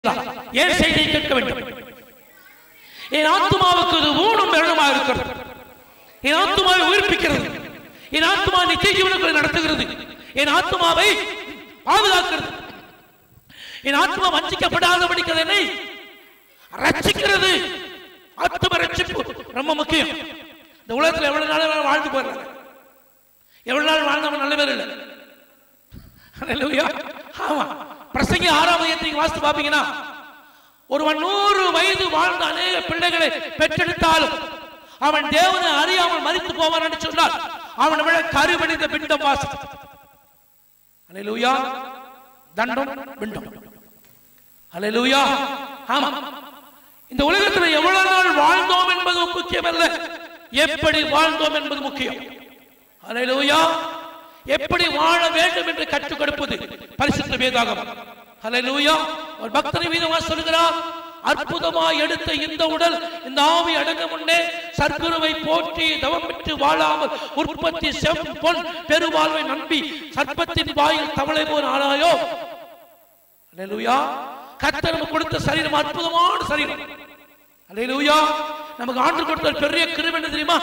ஏன் செய்தியை கேட்க வேண்டும் என் ஆத்மாவுக்கு இது ஊனும் வெள்ளமா இருக்கிறது என் ஆத்மாவை உயிர்ப்பிக்கிறது என் ஆத்மா நித்திய ஜீவனுக்குள் நடத்துகிறது என் ஆத்மாவை பாதுகாக்கிறது என் ஆத்மா வஞ்சிக்கப்படாதபடிக்கிறது என்னை ரட்சிக்கிறது ஆத்ம ரட்சிப்பு ரொம்ப முக்கியம் இந்த உலகத்தில் எவ்வளவு நாள் வேணாலும் வாழ்ந்து போயிடலாம் எவ்வளவு நாள் வாழ்ந்தவன் நல்ல பேர் இல்லை அல்லேலூயா. ஆமா பிரசங்கி ஆறாம் அதிகாரத்தை வாசித்து பாப்பீங்கன்னா ஒருவன் நூறு வயது வாழ்ந்த அநேக பிள்ளைகளை பெற்றெடுத்தாலும் அவன் தேவனை அறியாமல் மறித்து போவான் என்று சொன்னால் அவனை விட கருவணிந்த பிண்டம் வாசி அல்லேலூயா தண்டம் பிண்டம் அல்லேலூயா ஆமா இந்த உலகத்தில் எவ்வளவு நாள் வாழ்ந்தோம் என்பது முக்கியம் அல்ல எப்படி வாழ்ந்தோம் என்பது முக்கியம் அல்லேலூயா எப்படி வாழ வேண்டும் என்று கற்றுக் கொடுப்பது பரிசுத்த வேதாகம் அல்லேலூயா ஒரு பக்தரை வீதமா சொல்கிறார் அற்புதமாய் எடுத்த இந்த உடல் இந்த ஆவி அடங்க முன்னே சர்க்குருவை போற்றி தவம் பெற்று வாழாமல் உற்பத்தி செம் பொன் பெருவாழ்வை நம்பி சர்ப்பத்தின் வாயில் தவளை போல் ஆனாயோ அல்லேலூயா கர்த்தர் நமக்கு கொடுத்த சரீரம் அற்புதமான சரீரம் அல்லேலூயா நமக்கு ஆண்டு கொடுத்த பெரிய கிருபை என்ன தெரியுமா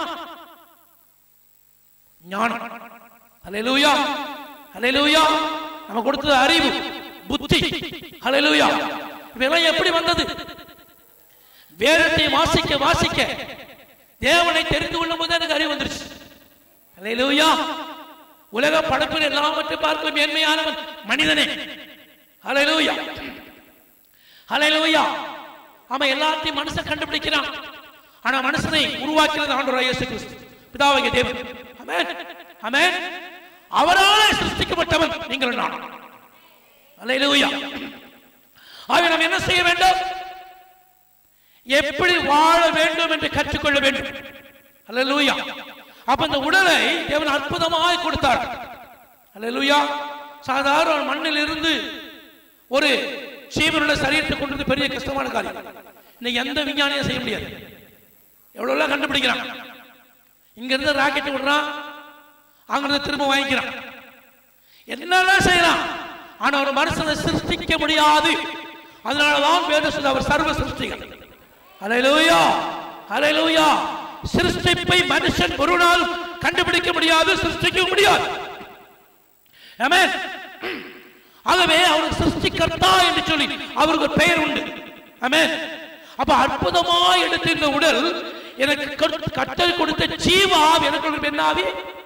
ஞானம் அல்லேலூயா அல்லேலூயா நமக்கு கொடுத்தது அறிவு புத்தி அல்லேலூயா இவையெல்லாம் எப்படி வந்தது வேதத்தை வாசிக்க வாசிக்க தேவனை தெரிந்து கொள்ளும் போது எனக்கு அறிவு வந்துருச்சு அல்லேலூயா உலக படைப்பில் எல்லாவற்றையும் பார்க்க மேன்மையானவன் மனிதனே அல்லேலூயா அல்லேலூயா அவன் எல்லாத்தையும் மனுஷன் கண்டுபிடிக்கிறான் ஆனா மனுஷனை உருவாக்கினது ஆண்டவராக இயேசு கிறிஸ்து பிதாவாகிய தேவன் ஆமென் ஆமென் அவரால் சிருஷ்டிக்கப்பட்டவன் நீங்கள் நான் அல்லேலூயா ஆக நாம் என்ன செய்ய வேண்டும் எப்படி வாழ வேண்டும் என்று கற்றுக்கொள்ள வேண்டும் அல்லேலூயா அப்ப இந்த உடலை தேவன் அற்புதமாய் கொடுத்தார் அல்லேலூயா சாதாரண ஒரு மண்ணில் இருந்து ஒரு சீவனுடைய சரீரத்தை கொண்டு வந்து பெரிய கஷ்டமான காரியம் இன்னைக்கு எந்த விஞ்ஞானியும் செய்ய முடியாது எவ்வளவு கண்டுபிடிக்கிறான் இங்க இருந்து ராக்கெட் விடுறான் அங்கிருந்து திரும்ப வாங்கிக்கிறான் என்னெல்லாம் செய்யலாம் ஆனா ஒரு மனுஷனை சிருஷ்டிக்க முடியாது அதனாலதான் வேத சொல்ல அவர் சர்வ சிருஷ்டிகள் அலையிலூயா அலையிலூயா சிருஷ்டிப்பை மனுஷன் ஒரு நாள் கண்டுபிடிக்க முடியாது சிருஷ்டிக்க முடியாது ஆமென் ஆகவே அவருக்கு சிருஷ்டிகர்த்தா என்று சொல்லி அவருக்கு ஒரு பெயர் உண்டு ஆமென் அப்ப அற்புதமாய் எடுத்த இந்த உடல் எனக்கு கட்- கட்டல் கொடுத்த ஜீவா எனக்கு ஒரு பெண்ணாவி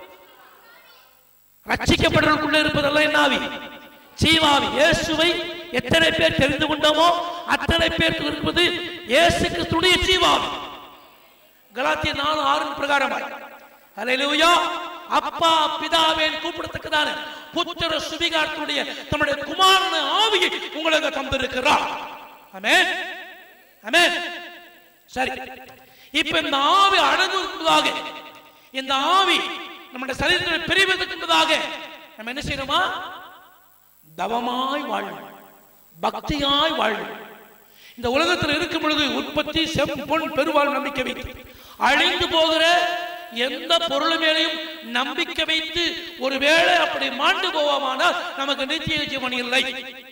ரட்சிக்கப்படுறதுக்குள்ள இருப்பதெல்லாம் என்ன ஆவி ஜீவாவி இயேசுவை எத்தனை பேர் தெரிந்து கொண்டோமோ அத்தனை பேருக்கு இருப்பது இயேசு கிறிஸ்துடைய ஜீவாவி கலாத்திய நாலு ஆறு பிரகாரமாய் அல்லேலூயா அப்பா பிதாவேன் கூப்பிடத்தக்கதான புத்திர சுவிகாரத்துடைய தம்முடைய குமாரன ஆவியை உங்களுக்கு தந்திருக்கிறார் ஆமென் ஆமென் சரி இப்ப இந்த ஆவி அடங்குவதாக இந்த ஆவி நம்முடைய சரீரத்தில் பிரிவதற்குள்ளதாக நம்ம என்ன செய்யணுமா தவமாய் வாழணும் பக்தியாய் வாழணும் இந்த உலகத்தில் இருக்கும் பொழுது உற்பத்தி செம்பொன் பெருவாழ் நம்பிக்கை வைத்து அழிந்து போகிற எந்த பொருள் மேலையும் நம்பிக்கை வைத்து ஒருவேளை அப்படி மாண்டு போவோமானால் நமக்கு நித்திய ஜீவன் இல்லை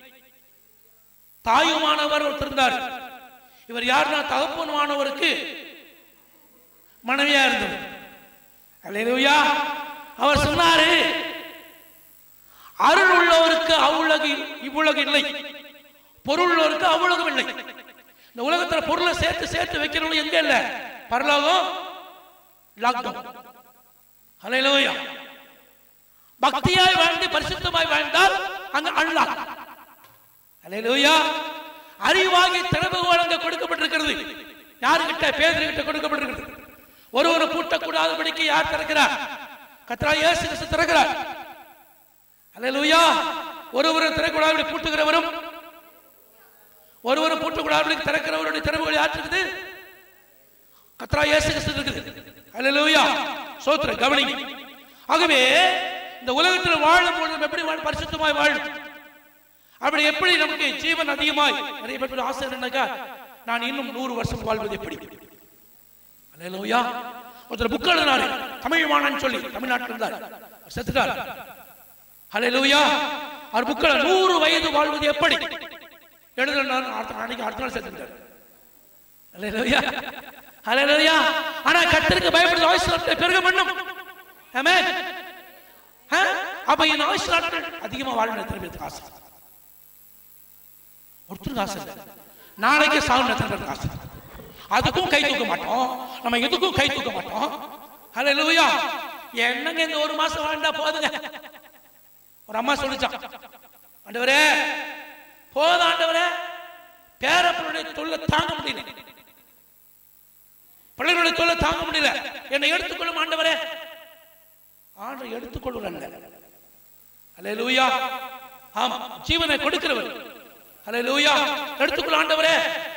தாயுமானவர் ஒருத்தர் இருந்தார் இவர் யாருன்னா தகப்பனுமானவருக்கு மனைவியா இருந்தது அல்லேலூயா அவர் சொன்னாரு அருள் உள்ளவருக்கு அவ்வுலகு இவ்வுலகு இல்லை பொருள் உள்ளவருக்கு அவ்வுலகம் இல்லை இந்த உலகத்துல பொருளை சேர்த்து சேர்த்து வைக்கிறவங்க எங்க இல்ல பரலோகம் லாக்டவுன் அல்லேலூயா பக்தியாய் வாழ்ந்து பரிசுத்தமாய் வாழ்ந்தால் அங்க அல்லாஹ் அல்லேலூயா அறிவாகி திறமை வழங்க கொடுக்கப்பட்டிருக்கிறது யாருகிட்ட பேதர்கிட்ட கொடுக்கப்பட்டிருக்கிறது ஒருவரை பூட்டக்கூடாதபடிக்கு யார் திறக்கிறார் கத்ரா இயேசு கிறிஸ்து திறக்கிறார் அல்லேலூயா ஒருவரை திறக்கூடாதபடி பூட்டுகிறவரும் ஒருவரை பூட்டக்கூடாதபடி திறக்கிறவருடைய திறமைகள் யார் இருக்குது கத்ரா இயேசு கிறிஸ்து இருக்குது அல்லேலூயா சோத்ர கவனி ஆகவே இந்த உலகத்தில் வாழும் பொழுது நம்ம எப்படி வாழ பரிசுத்தமாய் வாழும் அப்படி எப்படி நமக்கு ஜீவன் அதிகமாய் நிறைய பேர் ஆசை என்னக்கா நான் இன்னும் நூறு வருஷம் வாழ்வது எப்படி அல்லேலூயா ஒருத்தர் புக் எழுதினாரு தமிழ் மாணன் சொல்லி தமிழ்நாட்டில் இருந்தார் அவர் செத்துட்டார் அல்லேலூயா அவர் புக்கில் நூறு வயது வாழ்வது எப்படி எழுதுற நாள் அடுத்த அன்னைக்கு அடுத்த நாள் செத்துட்டாரு அல்லேலூயா அல்லேலூயா ஆனா கர்த்தருக்கு பயப்படுற ஆயுசு நாட்கள் பெருக பண்ணும் ஆமென் ஆ? அப்ப என் ஆயுசு நாட்கள் அதிகமா வாழணும் எத்தனை பேருக்கு ஆசை ஒருத்தருக்கு ஆசை இல்லை நாளைக்கு சாகணும் எத்தனை பேருக்கு ஆசை அதுக்கும் கை தூக்க மாட்டோம் நம்ம எதுக்கும் கை தூக்க மாட்டோம் அல்லேலூயா என்னங்க இந்த ஒரு மாசம் வாழ்ந்தா போதுங்க ஒரு அம்மா சொல்லிச்சான் ஆண்டவரே போதும் ஆண்டவரே பேரப்பனுடைய தொல்லை தாங்க முடியல பிள்ளைகளுடைய தொல்லை தாங்க முடியல என்னை எடுத்துக்கொள்ளும் ஆண்டவரே ஆண்டவர் எடுத்துக்கொள்ளும் அல்ல அல்லேலூயா ஆமா ஜீவனை கொடுக்கிறவர் அல்லேலூயா எடுத்துக்கொள்ள ஆண்டவரே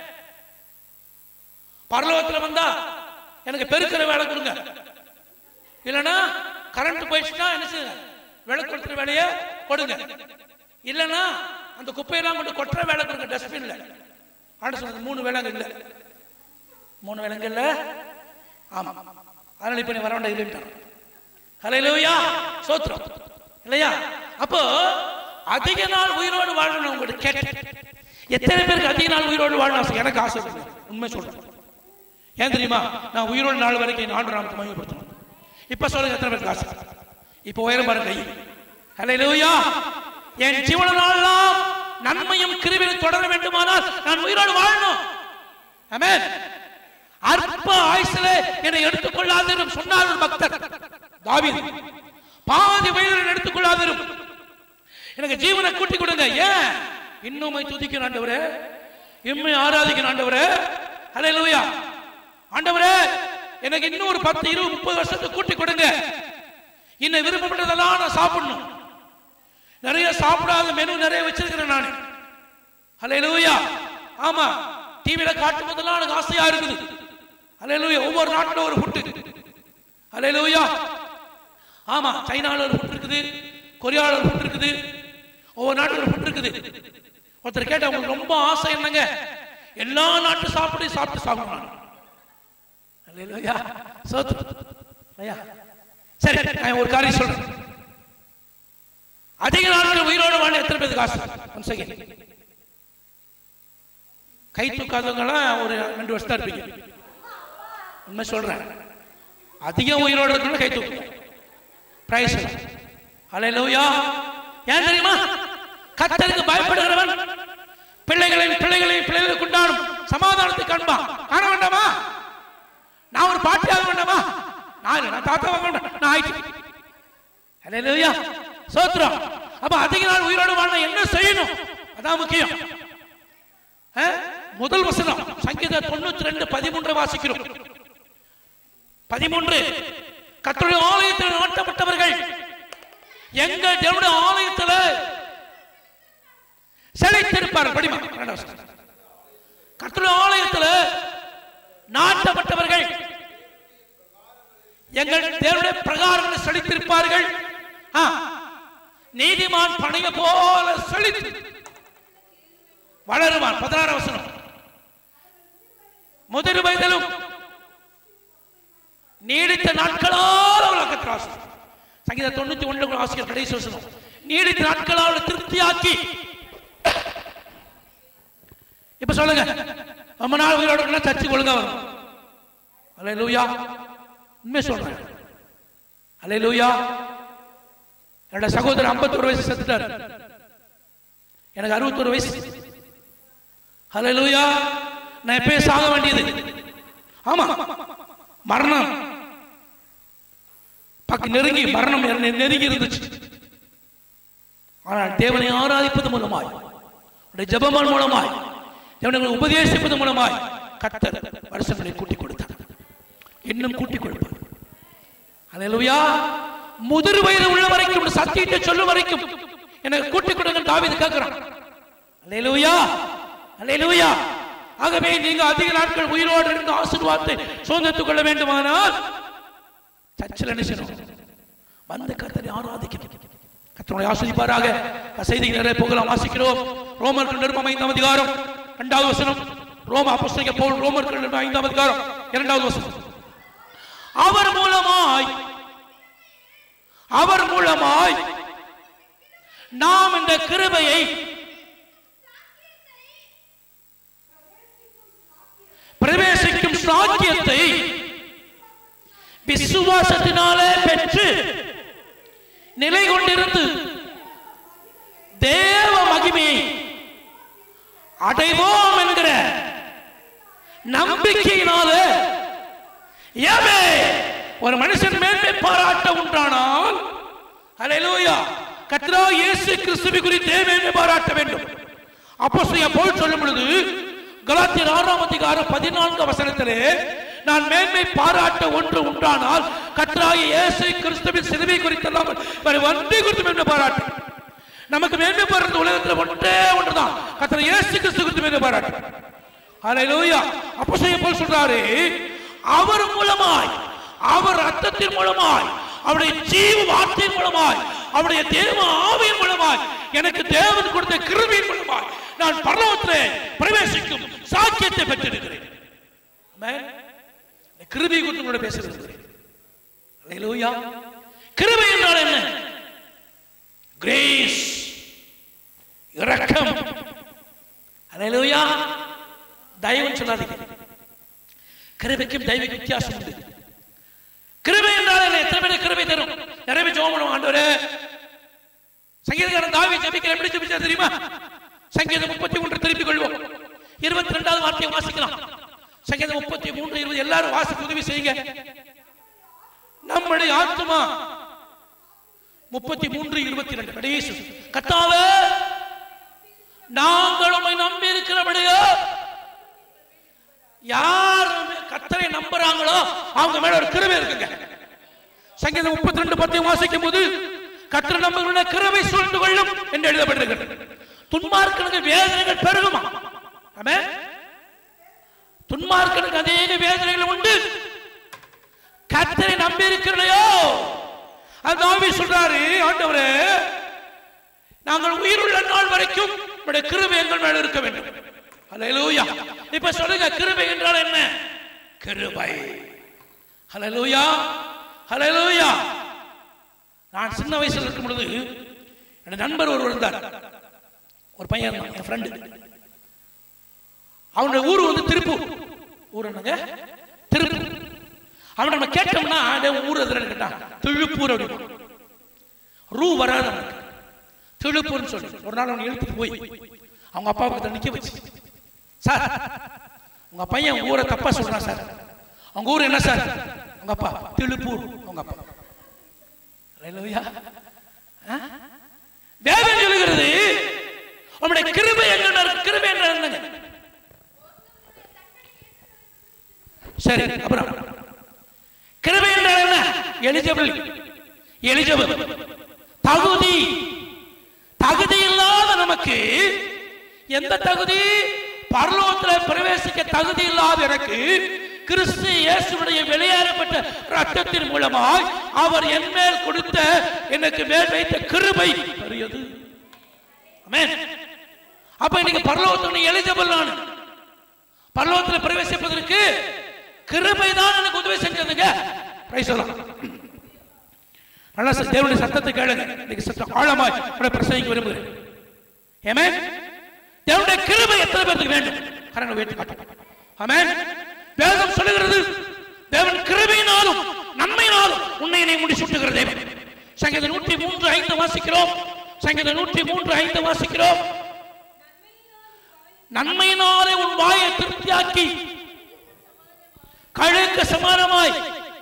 பரலோகத்துல வந்தா எனக்கு பெருக்கிற வேலை கொடுங்க இல்லைன்னா கரண்ட் போயிடுச்சுன்னா என்ன செய்யுங்க விளக்கு கொடுக்குற வேலையை கொடுங்க இல்லைன்னா அந்த குப்பையெல்லாம் கொண்டு கொட்டுற வேலை கொடுங்க டஸ்ட்பின்ல ஆண்டு சொன்னது மூணு வேலைங்க இல்லை மூணு வேலைங்க இல்லை ஆமா அதனால இப்ப நீ வர வேண்டாம் இல்லைன்ட்டான் ஹalleluya சோத்ரம் இல்லையா அப்போ அதிக நாள் உயிரோடு வாழணும் உங்களுக்கு கேட்டேன் எத்தனை பேருக்கு அதிக நாள் உயிரோடு வாழணும் ஆசை எனக்கு ஆசை இருக்கு. உண்மை சொல்றேன் ஏன் தெரியுமா நான் உயிரோடு நாள் வரைக்கும் என் ஆண்டு நாமத்தை மகிமைப்படுத்தணும் இப்ப சொல்லுங்க எத்தனை பேருக்கு ஆசை இப்ப உயரம் பாருங்க கை ஹalleluya என் ஜீவன நாளெல்லாம் நன்மையும் கிருபையும் தொடர வேண்டுமானால் நான் உயிரோடு வாழணும் ஆமென் அற்ப ஆயுசில என்னை எடுத்துக்கொள்ளாதிரும் சொன்னார் ஒரு பக்தர் தாவீது பாதி வயதில் எடுத்துக்கொள்ளாதிரும் எனக்கு ஜீவனை கூட்டி கொடுங்க ஏன் இன்னுமை துதிக்கணும் ஆண்டவரே இம்மை ஆராதிக்கணும் ஆண்டவரே ஹalleluya ஆண்டவரே எனக்கு இன்னும் ஒரு பத்து இருபது முப்பது வருஷத்துக்கு கூட்டி கொடுங்க இன்னும் விருப்பப்பட்டதெல்லாம் நான் சாப்பிடணும் நிறைய சாப்பிடாத மெனு நிறைய வச்சிருக்கிறேன் நான் ஹalleluya ஆமா டிவில காட்டும் போதெல்லாம் எனக்கு ஆசையா இருக்குது ஹalleluya ஒவ்வொரு நாட்டுல ஒரு ஃபுட் ஹalleluya ஆமா சைனால ஒரு ஃபுட் இருக்குது கொரியால ஒரு ஃபுட் இருக்குது ஒவ்வொரு நாட்டுல ஒரு ஃபுட் இருக்குது ஒருத்தர் கேட்டா உங்களுக்கு ரொம்ப ஆசை என்னங்க எல்லா நாட்டு சாப்பிடு சாப்பிட்டு சாப்பிடணும் ஹalleluya சோத்து ஐயா சரி நான் ஒரு காரியம் சொல்றேன் அதிக நாட்கள் உயிரோடு வாழ எத்தனை பேருக்கு ஆசை ஒன் செகண்ட் கை தூக்காதவங்களாம் ஒரு ரெண்டு வருஷம் தான் இருப்பீங்க உண்மை சொல்றேன் அதிக உயிரோடு இருக்கணும் கை தூக்கு பிரைஸ் ஹalleluya ஏன் தெரியுமா கர்த்தருக்கு பயப்படுகிறவன் பிள்ளைகளின் பிள்ளைகளின் பிள்ளைகளுக்கு உண்டாடும் சமாதானத்தை காண்பான் காண வேண்டாமா நான் ஒரு பாட்டியாக வேண்டாமா நான் இல்லை, நான் தாத்தா வேண்டாம் நான் ஆயிட்டு ஹalleluya சோத்ரம் அப்ப அதிக நாள் உயிரோடு வாழ என்ன செய்யணும் அதான் முக்கியம் ஆ? முதல் வசனம் சங்கீத தொண்ணூத்தி ரெண்டு பதிமூன்று வாசிக்கிறோம் பதிமூன்று கர்த்தருடைய ஆலயத்தில் நாட்டப்பட்டவர்கள் எங்கள் தேவனுடைய ஆலயத்தில் செழித்திருப்பார் படிமா இரண்டாவது வசனம். கர்த்தருடைய ஆலயத்தில் நாட்டப்பட்டவர்கள் எங்கள் தேவனுடைய பிரகாரங்கள் செழித்திருப்பார்கள் ஆ. நீதிமான் பணிய போல செழித்து வளருவான் பதினாறு வசனம் முதிர் வயதிலும் நீடித்த நாட்களால் அவள் அக்கத்திராசு சங்கீத தொண்ணூத்தி ஒன்று ஆசிரியர் கடைசி வசனம் நீடித்த நாட்களால் அவளை திருப்தியாக்கி இப்ப சொல்லுங்க ரொம்ப நாள் உயிரோடு இருந்தா சர்ச்சுக்கு ஒழுங்கா வரும் அலே லூயா உண்மை சொல்றேன் அலே லூயா என்னோட சகோதரர் 51 வயசு செத்துட்டாரு எனக்கு 61 வயசு ஹalleluya நான் எப்பயே சாக வேண்டியது ஆமா மரணம் பக்க நெருங்கி மரணம் நெ- நெருங்கி இருந்துச்சு ஆனால் தேவனை ஆராதிப்பது மூலமாய் உடைய ஜெபமான் மூலமாய் தேவனை உபதேசிப்பது மூலமாய் கர்த்தர் வருஷங்களை கூட்டி கொடுத்தார் இன்னும் கூட்டி கொடுப்பார் ஹalleluya முதிர் வயது உள்ள வரைக்கும் உடைய சத்தியத்தை சொல்லும் வரைக்கும் எனக்கு கூட்டி கொடுங்க தாவீது கேட்கிறான் அல்லேலூயா அல்லேலூயா ஆகவே நீங்க அதிக நாட்கள் உயிரோடு இருந்து ஆசீர்வாதத்தை சுதந்திரத்துக் கொள்ள வேண்டுமானால் சர்ச்சில் என்ன செய்யணும் வந்து கர்த்தரை ஆராதிக்கணும் கர்த்தரை ஆசிரிப்பாராக செய்திகள் நிறைய போகலாம் வாசிக்கிறோம் ரோமர்கள் நிருபம் ஐந்தாம் அதிகாரம் இரண்டாவது வசனம் ரோம அப்போஸ்தலக பவுல் ரோமர்கள் நிருபம் ஐந்தாம் அதிகாரம் இரண்டாவது வசனம் அவர் மூலமாய் அவர் மூலமாய் நாம் இந்த கிருபையை சாக்கியத்தை விசுவாசத்தினாலே பெற்று நிலை கொண்டிருந்து தேவ மகிமையை அடைவோம் என்கிற நம்பிக்கையினாலே ஏமே ஒரு மனுஷன் மேன்மை பாராட்ட உண்டானால் அல்லேலூயா கத்ரா இயேசு கிறிஸ்துவை குறித்தே மேன்மை பாராட்ட வேண்டும் அப்போ போல் சொல்லும் பொழுது கலாத்தியர் ஆறாம் அதிகாரம் பதினான்கு வசனத்திலே நான் மேன்மை பாராட்ட ஒன்று உண்டானால் கத்ராய இயேசு கிறிஸ்துவின் சிலுவை குறித்தெல்லாம் வேறு ஒன்றை குறித்து மேன்மை பாராட்டு நமக்கு மேன்மை பாராட்டு உலகத்தில் ஒன்றே ஒன்றுதான் கத்திர இயேசு கிறிஸ்து குறித்து மேன்மை பாராட்டு ஹalleluya அப்போஸ்தலன் பவுல் சொல்றாரு அவர் மூலமாய் அவர் ரத்தத்தின் மூலமாய் அவருடைய ஜீவ வார்த்தையின் மூலமாய் அவருடைய தேவ ஆவியின் மூலமாய் எனக்கு தேவன் கொடுத்த கிருபையின் மூலமாய் நான் பரலோகத்திலே பிரவேசிக்கும் சாக்கியத்தை பெற்றிருக்கிறேன் ஆமென். இந்த கிருபை குறித்து உங்களோட பேச விரும்புகிறேன் ஹalleluya கிருபை என்றால் என்ன கிரேஸ் இரக்கம் ஹalleluya தயவுன்னு சொல்லாதீங்க கிருபைக்கும் தெய்வீக வித்தியாசம் உண்டு கிருபை என்றால் என்ன எத்தனை பேர் கிருபை தரும் நிறைய பேர் ஜோம் பண்ணுவோம் ஆண்டவரே சங்கீதக்காரன் தாவி ஜபிக்கிற எப்படி ஜபிச்சா தெரியுமா சங்கீதம் முப்பத்தி ஒன்று திருப்பிக் கொள்வோம் இருபத்தி ரெண்டாவது வார்த்தையை வாசிக்கலாம் சங்கீதம் முப்பத்தி மூன்று இருபது எல்லாரும் வாசிக்க உதவி செய்யுங்க நம்முடைய ஆத்மா முப்பத்தி மூன்று இருபத்தி ரெண்டு கடைசி கத்தாவே நாங்கள் உம்மை நம்பி இருக்கிறபடியோ யார் கத்தரை நம்புறாங்களோ அவங்க மேல ஒரு கிருபை இருக்குங்க சங்கீதம் முப்பத்தி ரெண்டு பத்தையும் வாசிக்கும் போது கத்தரை நம்புகிற கிருபை சூழ்ந்து கொள்ளும் என்று எழுதப்பட்டிருக்கிறது துன்மார்க்கனுக்கு வேதனைகள் பெருகுமா ஆமே துன்மார்க்கனுக்கு அநேக வேதனைகள் உண்டு கத்தரை நம்பி இருக்கிறையோ அது தாவி சொல்றாரு ஆண்டவரே நாங்கள் உயிருள்ள நாள் வரைக்கும் உடைய கிருபை எங்கள் மேல இருக்க வேண்டும் ஹalleluya இப்ப சொல்லுங்க கிருபை என்றால் என்ன கிருபை ஹalleluya ஹalleluya நான் சின்ன வயசுல இருக்கும் பொழுது என் நண்பர் ஒருவர் இருந்தார் ஒரு பையன் இருந்தான் என் ஃப்ரெண்டு அவனுடைய ஊர் வந்து திருப்பூர் ஊர் என்னங்க திருப்பூர் அவன் நம்ம கேட்டோம்னா டேய், உன் ஊர் எதுன்னு கேட்டான் திருப்பூர் அப்படின்னு ரூ வராது அவனுக்கு திருப்பூர்னு சொல்லி ஒரு நாள் அவனை இழுத்துட்டு போய் அவங்க அப்பா பக்கத்தில் நிக்க வச்சு சார் உங்க பையன் உங்க ஊரை தப்பா சொல்றான் சார் உங்க ஊர் என்ன சார் உங்க அப்பா திருப்பூர் உங்க அப்பா அல்லேலூயா. ஆ? வேதம் சொல்லுகிறது உங்களுடைய கிருபை எங்க கிருபை என்ன என்னங்க சரி அப்புறம் கிருபை என்றால் என்ன எலிஜிபிள் எலிஜிபிள் தகுதி தகுதி இல்லாத நமக்கு எந்த தகுதி பரலோகத்தில் பிரவேசிக்க தகுதி இல்லாத எனக்கு கிறிஸ்து இயேசுடைய வெளியேறப்பட்ட ரத்தத்தின் மூலமாய் அவர் என் மேல் கொடுத்த எனக்கு மேல் வைத்த கிருபை பெரியது ஆமென் அப்ப இன்னைக்கு பரலோகத்தில் எலிஜிபிள் நான் பரலோகத்தில் பிரவேசிப்பதற்கு கிருபை தான் எனக்கு உதவி செஞ்சதுங்க பிரைஸ் சொல்லலாம் நல்லா ச- தேவனுடைய சத்தத்தை கேளுங்க இன்னைக்கு சத்தம் ஆழமாய் உங்களை பிரசங்கிக்க விரும்புகிறேன் ஆமென் தேவனுடைய கிருபை எத்தனை பேருக்கு வேண்டும் கரங்களை உயர்த்தி காட்டும் ஆமென் வேதம் சொல்லுகிறது தேவன் கிருபையினாலும் நன்மையினாலும் உன்னை என்னை முடிசூட்டுகிற தேவன் சங்கீத நூற்றி மூன்று ஐந்து வாசிக்கிறோம் சங்கீத நூற்றி மூன்று ஐந்து வாசிக்கிறோம் நன்மையினாலே உன் வாயை திருப்தியாக்கி கழுக்கு சமானமாய்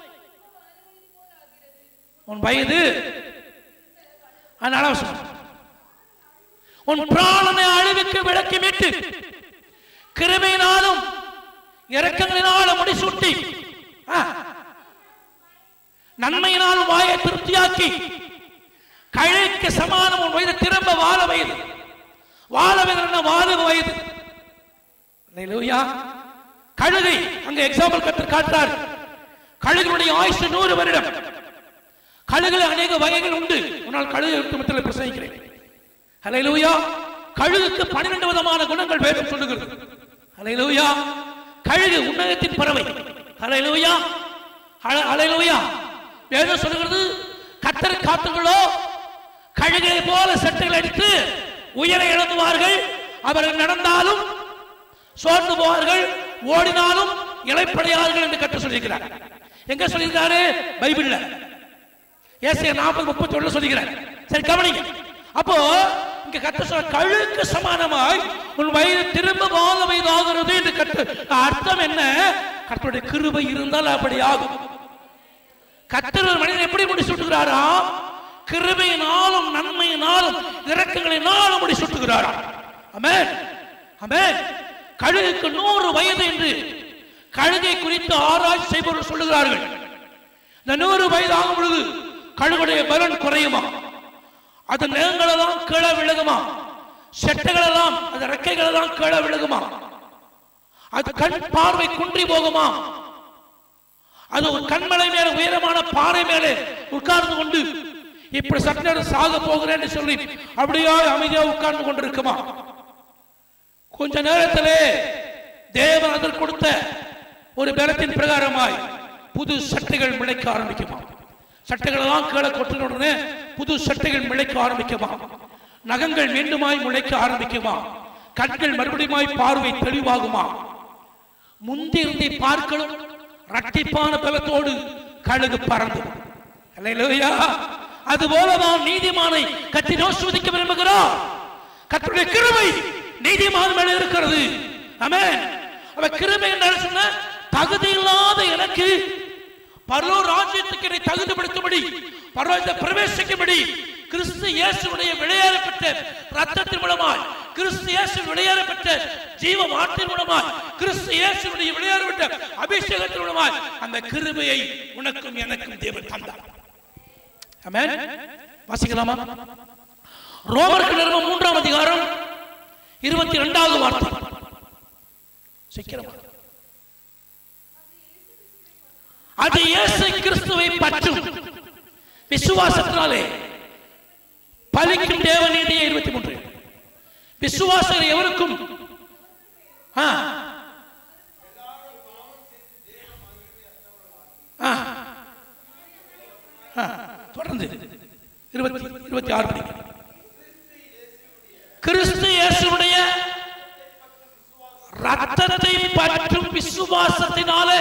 உன் வயது அதனால அவன் சொன்னான். உன் பிராணனை அழிவுக்கு விளக்கி மீட்டு கிருபையினாலும் இரக்கங்களினாலும் முடிசூட்டி ஆ, நன்மையினால் வாயை திருப்தியாக்கி கழைக்கு சமானம் உன் வயது திரும்ப வாழ வயது வாழ வயது என்ன வாழுக வயது அல்லேலூயா. கழுதை அங்க எக்ஸாம்பிள் கற்று காட்டுறார் கழுகுடைய ஆயுஷ் நூறு வருடம் கழுகுல அநேக வகைகள் உண்டு உன்னால் கழுகு மத்தியில் பிரசங்கிக்கிறேன் ஹalleluya கழுகுக்கு பன்னிரண்டு விதமான குணங்கள் வேதம் சொல்லுகிறது ஹalleluya கழுகு உன்னதத்தின் பறவை ஹalleluya ஹல- ஹalleluya வேதம் சொல்லுகிறது கத்தர் காத்துகளோ கழுகை போல செட்டுகள் அடித்து உயர எழுந்துவார்கள் அவர்கள் நடந்தாலும் சோர்ந்து போவார்கள் ஓடினாலும் இலைப்படையார்கள் என்று கற்று சொல்லியிருக்கிறார் எங்க சொல்லியிருக்காரு பைபிள்ல ஏசியா நாற்பது முப்பத்தி ஒண்ணு சொல்லிக்கிறார் சரி கவனிங்க அப்போ இங்க கத்த சொல்ற கழுக்கு சமானமாய் உன் வயது திரும்ப வாழ வயதாகிறது என்று கற்று அர்த்தம் என்ன கர்த்தருடைய கிருபை இருந்தால் அப்படி ஆகும் கர்த்தர் ஒரு மனிதன் எப்படி முடி சுட்டுகிறாரா கிருபையினாலும் நன்மையினாலும் இரக்கங்களினாலும் முடி சுட்டுகிறாரா அமேன் அமேன் கழுகுக்கு நூறு வயது என்று கழுகை குறித்து ஆராய்ச்சி செய்பவர்கள் சொல்லுகிறார்கள் இந்த நூறு வயது ஆகும் பொழுது கழுகுடைய பலன் குறையுமா அது நிலங்களெல்லாம் கீழே விழுகுமா செட்டைகளெல்லாம் அது ரெக்கைகளெல்லாம் கீழே விழுகுமா அது கண் பார்வை குன்றி போகுமா அது ஒரு கண்மலை மேல உயரமான பாறை மேலே உட்கார்ந்து கொண்டு இப்படி சற்று நேரம் சாக போகிறேன்னு சொல்லி அப்படியே அமைதியா உட்கார்ந்து கொண்டிருக்குமா கொஞ்ச நேரத்திலே தேவன் அதற்கு கொடுத்த ஒரு பலத்தின் பிரகாரமாய் புது சட்டைகள் முளைக்க ஆரம்பிக்குமா சட்டைகள் எல்லாம் கீழே கொட்டின உடனே புது சட்டைகள் முளைக்க ஆரம்பிக்குமா நகங்கள் மீண்டுமாய் முளைக்க ஆரம்பிக்குமா கண்கள் மறுபடியுமாய் பார்வை தெளிவாகுமா முந்திருந்தை பார்க்கலும் ரட்டிப்பான பலத்தோடு கழுகு பறந்து அல்லேலூயா அது போலதான் நீதிமானை கத்தி நோசுவதிக்க விரும்புகிறார் கர்த்தருடைய கிருபை நீதிமான் மேல இருக்கிறது ஆமென் அவ கிருபை என்று சொன்ன தகுதி இல்லாத எனக்கு பரலோ ராஜ்யத்துக்கு என்னை தகுதிப்படுத்தும்படி பரலோகத்தை பிரவேசிக்கும்படி கிறிஸ்து இயேசுடைய விளையாடப்பட்ட ரத்தத்தின் மூலமாய் கிறிஸ்து இயேசு விளையாடப்பட்ட ஜீவ வார்த்தையின் மூலமாய் கிறிஸ்து இயேசுடைய விளையாடப்பட்ட அபிஷேகத்தின் மூலமாய் அந்த கிருபையை உனக்கும் எனக்கும் தேவன் தந்தார் ஆமென் வாசிக்கலாமா ரோமருக்கு நிறுவனம் மூன்றாம் அதிகாரம் இருபத்தி இரண்டாவது வார்த்தை சீக்கிரமா அது இயேசு கிறிஸ்துவை பற்றும் விசுவாசத்தினாலே பலிக்கும் தேவநீதியை இருபத்தி மூன்று விசுவாசம் எவருக்கும் ஆ. ஆ. ஆ. தொடர்ந்து இருபத்தி இருபத்தி ஆறு படிங்க கிறிஸ்து இயேசுடைய ரத்தத்தை பற்றும் விசுவாசத்தினாலே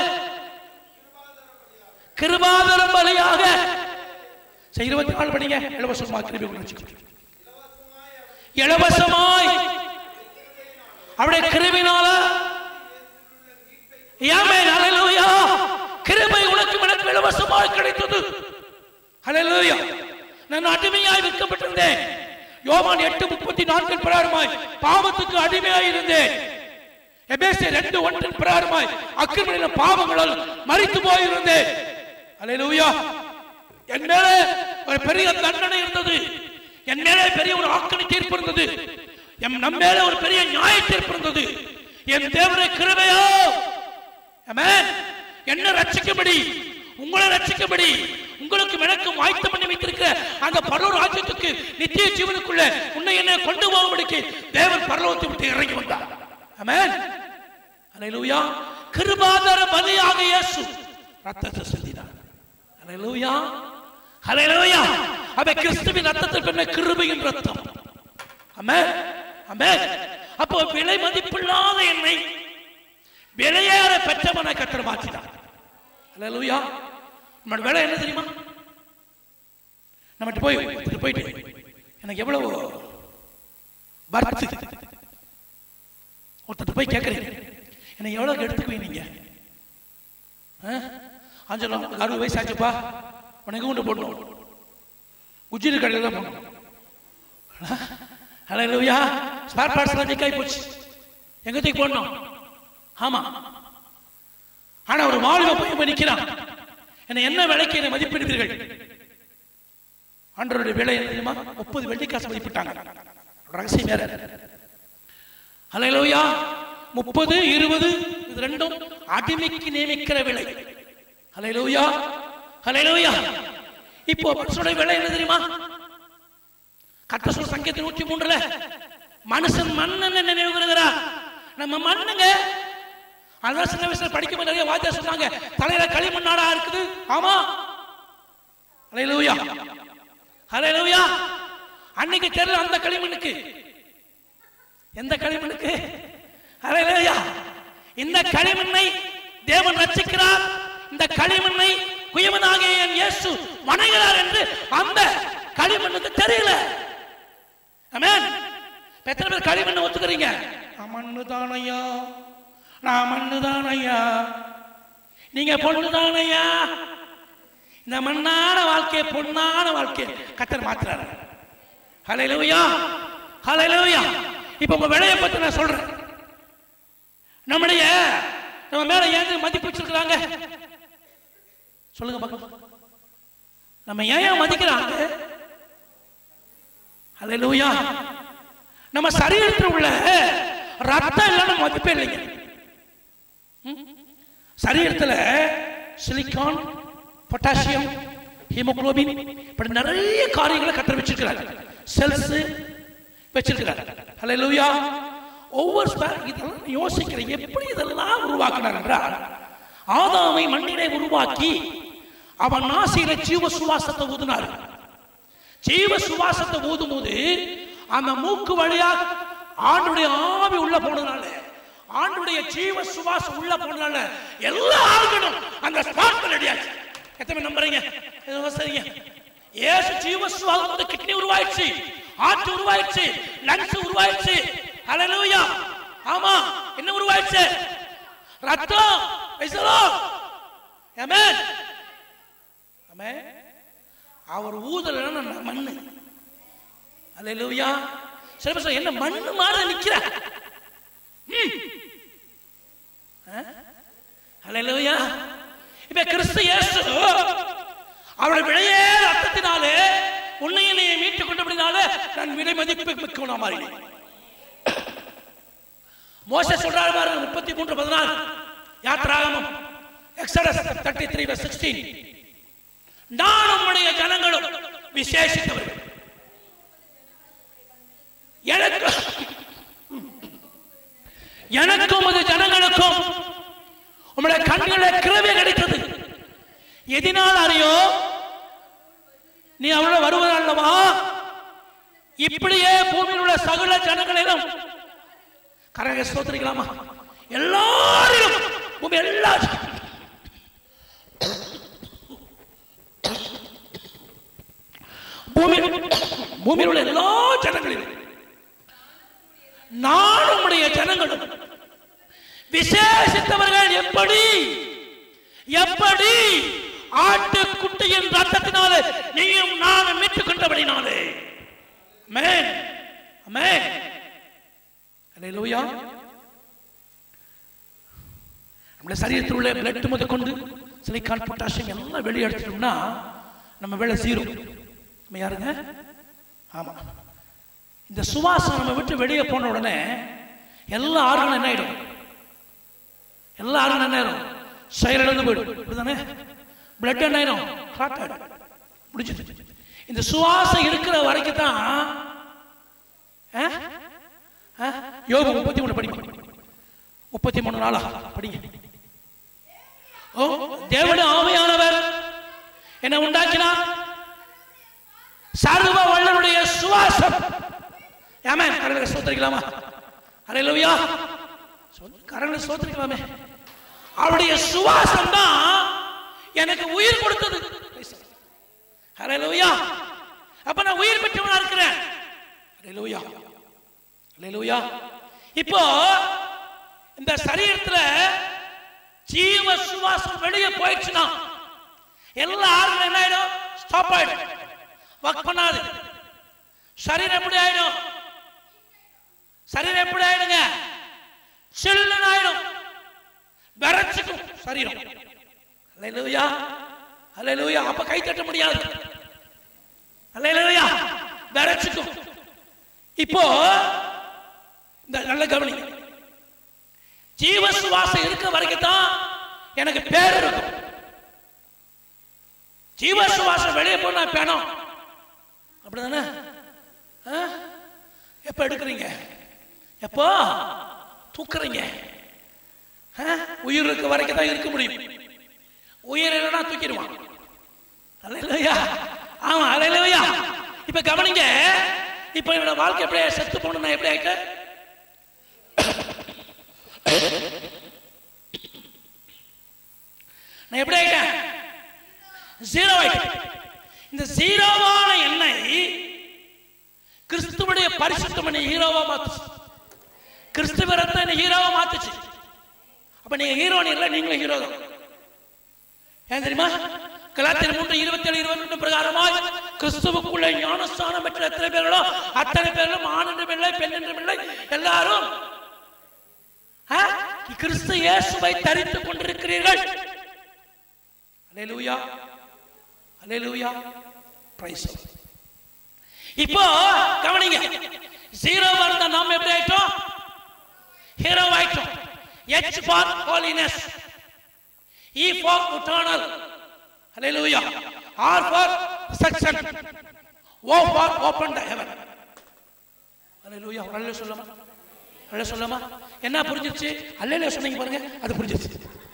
கிருபாதரம் பலியாக சரி, இருபத்தி நாலு படிங்க இலவசமாக கிருபை உணர்ச்சி இலவசமாய் அவருடைய கிருபினால ஆமென் ஹalleluya கிருபை உனக்கு எனக்கு இலவசமாய் கிடைத்தது ஹalleluya நான் அடிமையாய் விற்கப்பட்டிருந்தேன் யோவான் எட்டு முப்பத்தி நான்கு பிரகாரமாய் பாவத்துக்கு அடிமையாய் இருந்தேன் எபேசியர் ரெண்டு ஒன்றின் பிரகாரமாய் அக்கிரமணின பாவங்களால் மறித்து போயிருந்தேன் ஹalleluya என் மேலே ஒரு பெரிய தண்டனை இருந்தது என் மேலே பெரிய ஒரு ஆக்கணி தீர்ப்பு இருந்தது என் நம் மேலே ஒரு பெரிய நியாய தீர்ப்பு இருந்தது என் தேவனை கிருபையோ ஆமென் என்ன ரட்சிக்கும்படி உங்களை ரட்சிக்கும்படி உங்களுக்கு எனக்கும் வாய்த்த பண்ணி வைத்திருக்கிற அந்த பரலோக ராஜ்யத்துக்கு நித்திய ஜீவனுக்குள்ள உன்னை என்ன கொண்டு போகும்படிக்கு தேவன் பரலோகத்தை விட்டு இறங்கி வந்தார் ஆமென் அல்லேலூயா கிருபாதர பலியாக இயேசு ரத்தத்தை சிந்தினார் அல்லேலூயா அல்லேலூயா அவை கிறிஸ்துவின் ரத்தத்தில் பெற்ற கிருபையின் ரத்தம் ஆமென் ஆமென் அப்போ விலை மதிப்பில்லாத என்னை விலையேற பெற்றவனை கத்தர் மாற்றினார் அல்லேலூயா நம்மளோட வேலை என்ன தெரியுமா நம்மகிட்ட போய் ஒருத்தர் போயிட்டு எனக்கு எவ்வளவு பர்த்து ஒருத்தர் போய் கேட்குறீங்க எனக்கு எவ்வளவு எடுத்துக்குவீங்க நீங்க ஆ? அஞ்சலோ உனக்கு அறுபது வயசு ஆச்சுப்பா உனக்கு கொண்டு போடணும் உஜ்ஜினி கடையில் தான் போகணும் ஹலோ லூயா ஸ்பேர் பார்ட்ஸ் எல்லாம் திக்காய் போச்சு எங்க தூக்கி போடணும் ஆமா ஆனா ஒரு மாளிகை போய் போய் நிக்கிறான் என்ன என்ன விலைக்கு என்னை மதிப்பிடுவீர்கள் ஆண்டவருடைய விலை என்ன தெரியுமா முப்பது வெள்ளிக்காசு மதிப்பிட்டாங்க ரகசியம் வேற ஹalleluya முப்பது இருபது இது ரெண்டும் அடிமைக்கு நியமிக்கிற விலை ஹalleluya ஹalleluya இப்போ மனுஷனுடைய விலை என்ன தெரியுமா கத்த சொல் சங்கீதம் நூற்றி மூன்றுல மனுஷன் மண்ணன் நினைவு கூறுகிறா நம்ம மண்ணுங்க அதான் சின்ன வயசுல படிக்கும் நிறைய வாத்தியார் சொன்னாங்க தலையில களிமண்ணாடா இருக்குது ஆமா ஹalleluya ஹalleluya அன்னைக்கு தெரியல அந்த களிமண்ணுக்கு எந்த களிமண்ணுக்கு ஹalleluya இந்த களிமண்ணை தேவன் ரட்சிக்கிறார் இந்த களிமண்ணை குயவனாகிய என் இயேசு வணங்குகிறார் என்று அந்த களிமண்ணுக்கு தெரியல ஆமென் இப்ப எத்தனை பேர் களிமண்ணை ஒத்துக்கிறீங்க நான் மண்ணு தானையா நான் மண்ணு தானையா நீங்க பொண்ணு தானையா இந்த மண்ணான வாழ்க்கையை பொண்ணான வாழ்க்கையை கத்தர் மாத்துறாரு ஹalleluya ஹalleluya இப்போ உங்க விலையை பத்தி நான் சொல்றேன் நம்முடைய நம்ம மேல ஏன் மதிப்பு வச்சிருக்கிறாங்க சொல்லுங்க பார்க்கலாம் நம்ம ஏன் ஏன் மதிக்கிறாங்க ஹalleluya நம்ம சரீரத்தில் உள்ள ரத்தம் இல்லைன்னு மதிப்பே இல்லைங்க ம்? சரீரத்தில் சிலிக்கான் பொட்டாசியம் ஹீமோகுளோபின் இப்படி நிறைய காரியங்களை கத்தர் வச்சிருக்கிறார் செல்ஸ் வச்சிருக்கிறார் ஹalleluya ஒவ்வொரு ஸ்பே- இதெல்லாம் யோசிக்கிறேன் எப்படி இதெல்லாம் உருவாக்கினார் என்றால் ஆதாமை மண்ணிலே உருவாக்கி அவன் நாசியில ஜீவ சுவாசத்தை ஊதினார் ஜீவ சுவாசத்தை ஊதும் போது அந்த மூக்கு வழியா ஆண்டுடைய ஆவி உள்ள போனதுனால ஆண்டுடைய ஜீவ சுவாசம் உள்ள போனதுனால எல்லா ஆள்களும் அந்த ஸ்பாட்ல ரெடியாச்சு எத்தனை நம்புறீங்க எத்தனை சரிங்க ஏசு ஜீவ சுவாசம் வந்து கிட்னி உருவாயிடுச்சு ஆற்று உருவாயிடுச்சு லங்ஸ் உருவாயிடுச்சு ஹalleluya ஆமா என்ன உருவாயிடுச்சு ரத்தம் பேசலாம் ஆமென் ஆமென் அவர் ஊதலன்னா நான் மண்ணு அல்லேலூயா சில பேர் சொல்ல, என்ன மண்ணு மாதிரி நிக்கிற அல்லேலூயா இப்ப கிறிஸ்து இயேசு அவருடைய விளையே ரத்தத்தினாலே உன்னை என்னையை மீட்டுக் கொண்டபடினாலே நான் விலை மதிப்பு மிக்கவனா மாறினேன் மோச சொல்றாரு பாருங்க முப்பத்தி மூன்று பதினாறு யாத்ராகமம் எக்ஸடஸ் தேர்ட்டி த்ரீ சிக்ஸ்டீன் நான் உம்முடைய ஜனங்களும் விசேஷித்தவர்கள் எனக்கு எனக்கும் அது ஜனங்களுக்கும் உம்முடைய கண்கள கிருபை கிடைத்தது எதினால் அறியோ நீ அவளோட வருவது அல்லவா இப்படியே பூமியில் உள்ள சகல ஜனங்களிலும் கரக ஸ்தோத்திரிக்கலாமா எல்லாரிலும் பூமி எல்லா பூமி பூமியில் உள்ள எல்லா ஜனங்களிலும் நான் உம்முடைய ஜனங்களும் விசேஷித்தவர்கள் எப்படி எப்படி ஆட்டுக்குட்டியின் ரத்தத்தினாலே நீயும் நானும் மீட்டுக் கொண்டபடினாலே அமேன் அமேன் அல்லேலூயா நம்முடைய சரீரத்தில் உள்ள பிளட் முதற்கொண்டு சிலிக்கான் பொட்டாசியம் எல்லாம் வெளியே எடுத்துட்டோம்னா நம்ம வேலை ஜீரோ நம்ம யாருங்க ஆமா இந்த சுவாசம் நம்ம விட்டு வெளியே போன உடனே எல்லா ஆர்கனும் என்ன ஆயிடும் எல்லா ஆர்கனும் என்ன ஆயிடும் செயலிழந்து போயிடும் அப்படிதானே பிளட் என்ன ஆயிடும் கிளாட் ஆயிடும் முடிஞ்சது இந்த சுவாசம் இருக்கிற வரைக்கும் தான் ஆ? ஆ? யோபு முப்பத்தி மூணு படிங்க முப்பத்தி மூணு நாளா படிங்க ஓ தேவனுடைய ஆவியானவர் என்ன உண்டாக்கினார் சர்வ வல்லனுடைய சுவாசம் ஆமென் கரங்களை சோத்திரிக்கலாமா ஹalleluya சொல்லு கரங்களை சோத்திரிக்கலாமே அவருடைய சுவாசம் தான் எனக்கு உயிர் கொடுத்தது ஹalleluya அப்ப நான் உயிர் பெற்றவனா இருக்கிறேன் ஹalleluya ஹalleluya இப்போ இந்த சரீரத்துல ஜீவ சுவாசம் வெளியே போயிடுச்சுன்னா எல்லா ஆளுங்களும் என்ன ஆயிடும் ஸ்டாப் ஆயிடும் ஒர்க் பண்ணாது சரீரம் எப்படி ஆயிடும் சரீரம் எப்படி ஆயிடுங்க சில்லுன்னு ஆயிடும் விரைச்சுக்கும் சரீரம் அல்லேலூயா அல்லேலூயா அப்ப கை தட்ட முடியாது அல்லேலூயா விரைச்சுக்கும் இப்போ இந்த நல்ல கவனி ஜீவ சுவாசம் இருக்க வரைக்கும் தான் எனக்கு பேர் இருக்கும் ஜீவ சுவாசம் வெளியே போனா பேணும் அப்படிதானே ஆ? எப்ப எடுக்கிறீங்க எப்போ தூக்குறீங்க ஆ? உயிர் இருக்க வரைக்கும் தான் இருக்க முடியும் உயிர் இல்லைன்னா தூக்கிடுவான் அல்லையா ஆமா அல்லையா இப்ப கவனிங்க இப்ப என்னோட வாழ்க்கை எப்படியே செத்து போகணும் நான் எப்படி ஆயிட்டேன் நான் எப்படி ஆயிட்டேன் ஜீரோ ஆயிட்டேன் இந்த ஜீரோவான என்னை கிறிஸ்துவுடைய பரிசுத்தம் என்னை ஹீரோவா மாத்துச்சு கிறிஸ்துவ ரத்தம் என்னை ஹீரோவா மாத்துச்சு அப்ப நீங்க ஹீரோ இல்ல நீங்களும் ஹீரோ தான் ஏன் தெரியுமா கலாத்திர மூன்று இருபத்தி ஏழு இருபத்தி ரெண்டு பிரகாரமாய் கிறிஸ்துவுக்குள்ள ஞானஸ்தானம் பெற்ற எத்தனை பேர்களோ அத்தனை பேர்களும் ஆண் என்றும் இல்லை பெண் என்றும் இல்லை எல்லாரும் ஆ? கிறிஸ்து இயேசுவை தரித்துக் கொண்டிருக்கிறீர்கள் அல்லேலூயா அல்லேலூயா பிரைஸ் இப்போ கவனிங்க ஜீரோ இருந்த நாம் எப்படி ஆயிட்டோம் ஹீரோ ஆயிட்டோம் H for holiness E for eternal hallelujah R for section O for open the heaven hallelujah ஒரு அல்ல சொல்லாமா அல்ல சொல்லாமா என்ன புரிஞ்சிருச்சு அல்லையில சொன்னீங்க பாருங்க அது புரிஞ்சிருச்சு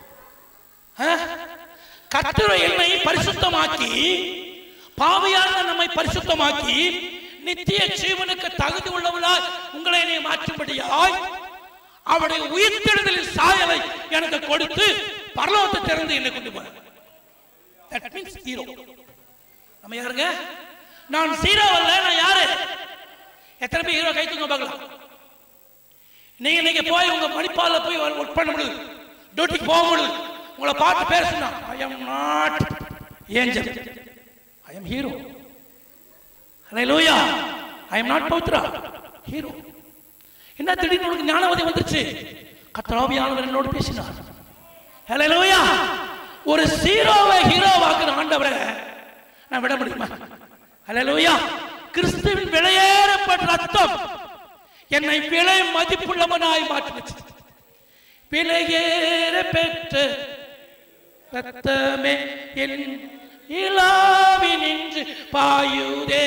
கத்துரை என்னை பரிசுத்தமாக்கி பாவியான நம்மை பரிசுத்தமாக்கி நித்திய ஜீவனுக்கு தகுதி உள்ளவளாய் உங்களை என்னை மாற்றும்படியாய் அவருடைய உயிர்த்தெழுதலின் சாயலை எனக்கு கொடுத்து பரலோகத்தை திறந்து என்னை கொண்டு போனார் தட் மீன்ஸ் ஹீரோ நம்ம யாருங்க நான் ஹீரோ அல்ல நான் யாரு எத்தனை பேர் ஹீரோ கை தூங்க பார்க்கலாம் நீங்க நீங்க போய் உங்க மணிப்பால போய் ஒர்க் பண்ண முடியுது டியூட்டிக்கு போக முடியுது உங்களை பார்த்து பேசுனா I am not angel I am hero ஹalleluya ஐ எம் நாட் பௌத்ரா ஹீரோ என்ன திடீர்னு உனக்கு ஞானவதி வந்துருச்சு கத்தராவியானவர் என்னோடு பேசினார் ஹalleluya ஒரு ஹீரோவை ஹீரோவாக்குற ஆண்டவரை நான் விட முடியுமா ஹalleluya கிறிஸ்துவின் விலையேறப்பட்ட ரத்தம் என்னை விலை மதிப்புள்ளவனாய் மாற்றினது விலையேற பெற்ற ரத்தமே என் இலாவி நின்று பாயுதே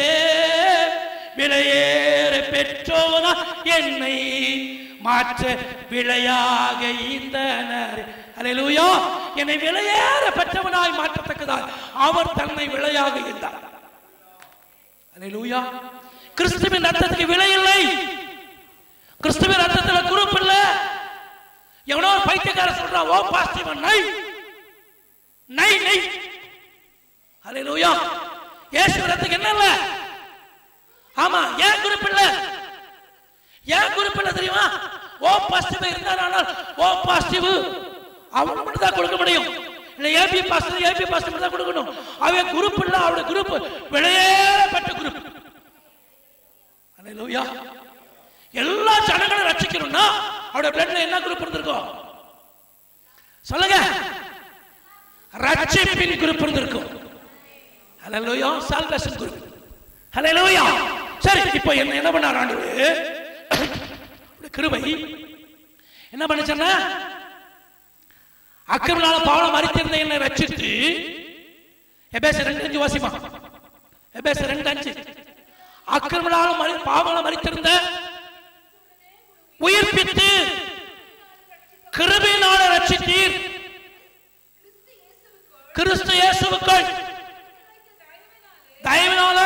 விலையேற பெற்றோனா என்னை மாற்ற விளையாக ஈந்தனர் அல்லேலூயா என்னை விலையேற பெற்றவனாய் மாற்றத்தக்கதாய் அவர் தன்னை விலையாக ஈந்தார் அல்லேலூயா கிறிஸ்துவின் ரத்தத்துக்கு விலை இல்லை கிறிஸ்துவின் ரத்தத்துல குரூப் இல்ல எவனோ ஒரு பைத்தியக்காரன் சொல்றான் ஓ பாசிட்டிவ் நை நை நை அல்லேலூயா இயேசு ரத்தத்துக்கு என்ன இல்ல ஆமா ஏன் குரூப் இல்ல ஏன் குரூப் இல்ல தெரியுமா ஓ பாசிட்டிவ் இருந்தால் ஓ பாசிட்டிவ் அவனுக்கு மட்டும் தான் கொடுக்க முடியும் இல்ல ஏபி பாசிட்டிவ் ஏபி பாசிட்டிவ் தான் கொடுக்கணும் அவன் குரூப் இல்ல அவருடைய குரூப் விளையேறப்பட்ட குரூப் அல்லேலூயா எல்லா ஜனங்களும் ரட்சிக்கணும்னா அவருடைய பிளட்ல என்ன குரூப் இருந்திருக்கும் சொல்லுங்க ரட்சிப்பின் குரூப் இருந்திருக்கும் ஹalleluya சால்வேஷன் குரூப் ஹalleluya சரி இப்போ என்ன என்ன பண்ணார் ஆண்டவர் கிருபை என்ன பண்ணுச்சுன்னா அக்கிரமனால பாவம் மறித்திருந்த என்னை ரட்சித்து எபேச ரெண்டு அஞ்சு வாசிமா எபேச ரெண்டு அஞ்சு அக்கிரமனால மறி பாவங்களை மறித்திருந்த உயிர்ப்பித்து கிருபையினால ரட்சித்தீர் கிறிஸ்து இயேசுவுக்குள் தயவினால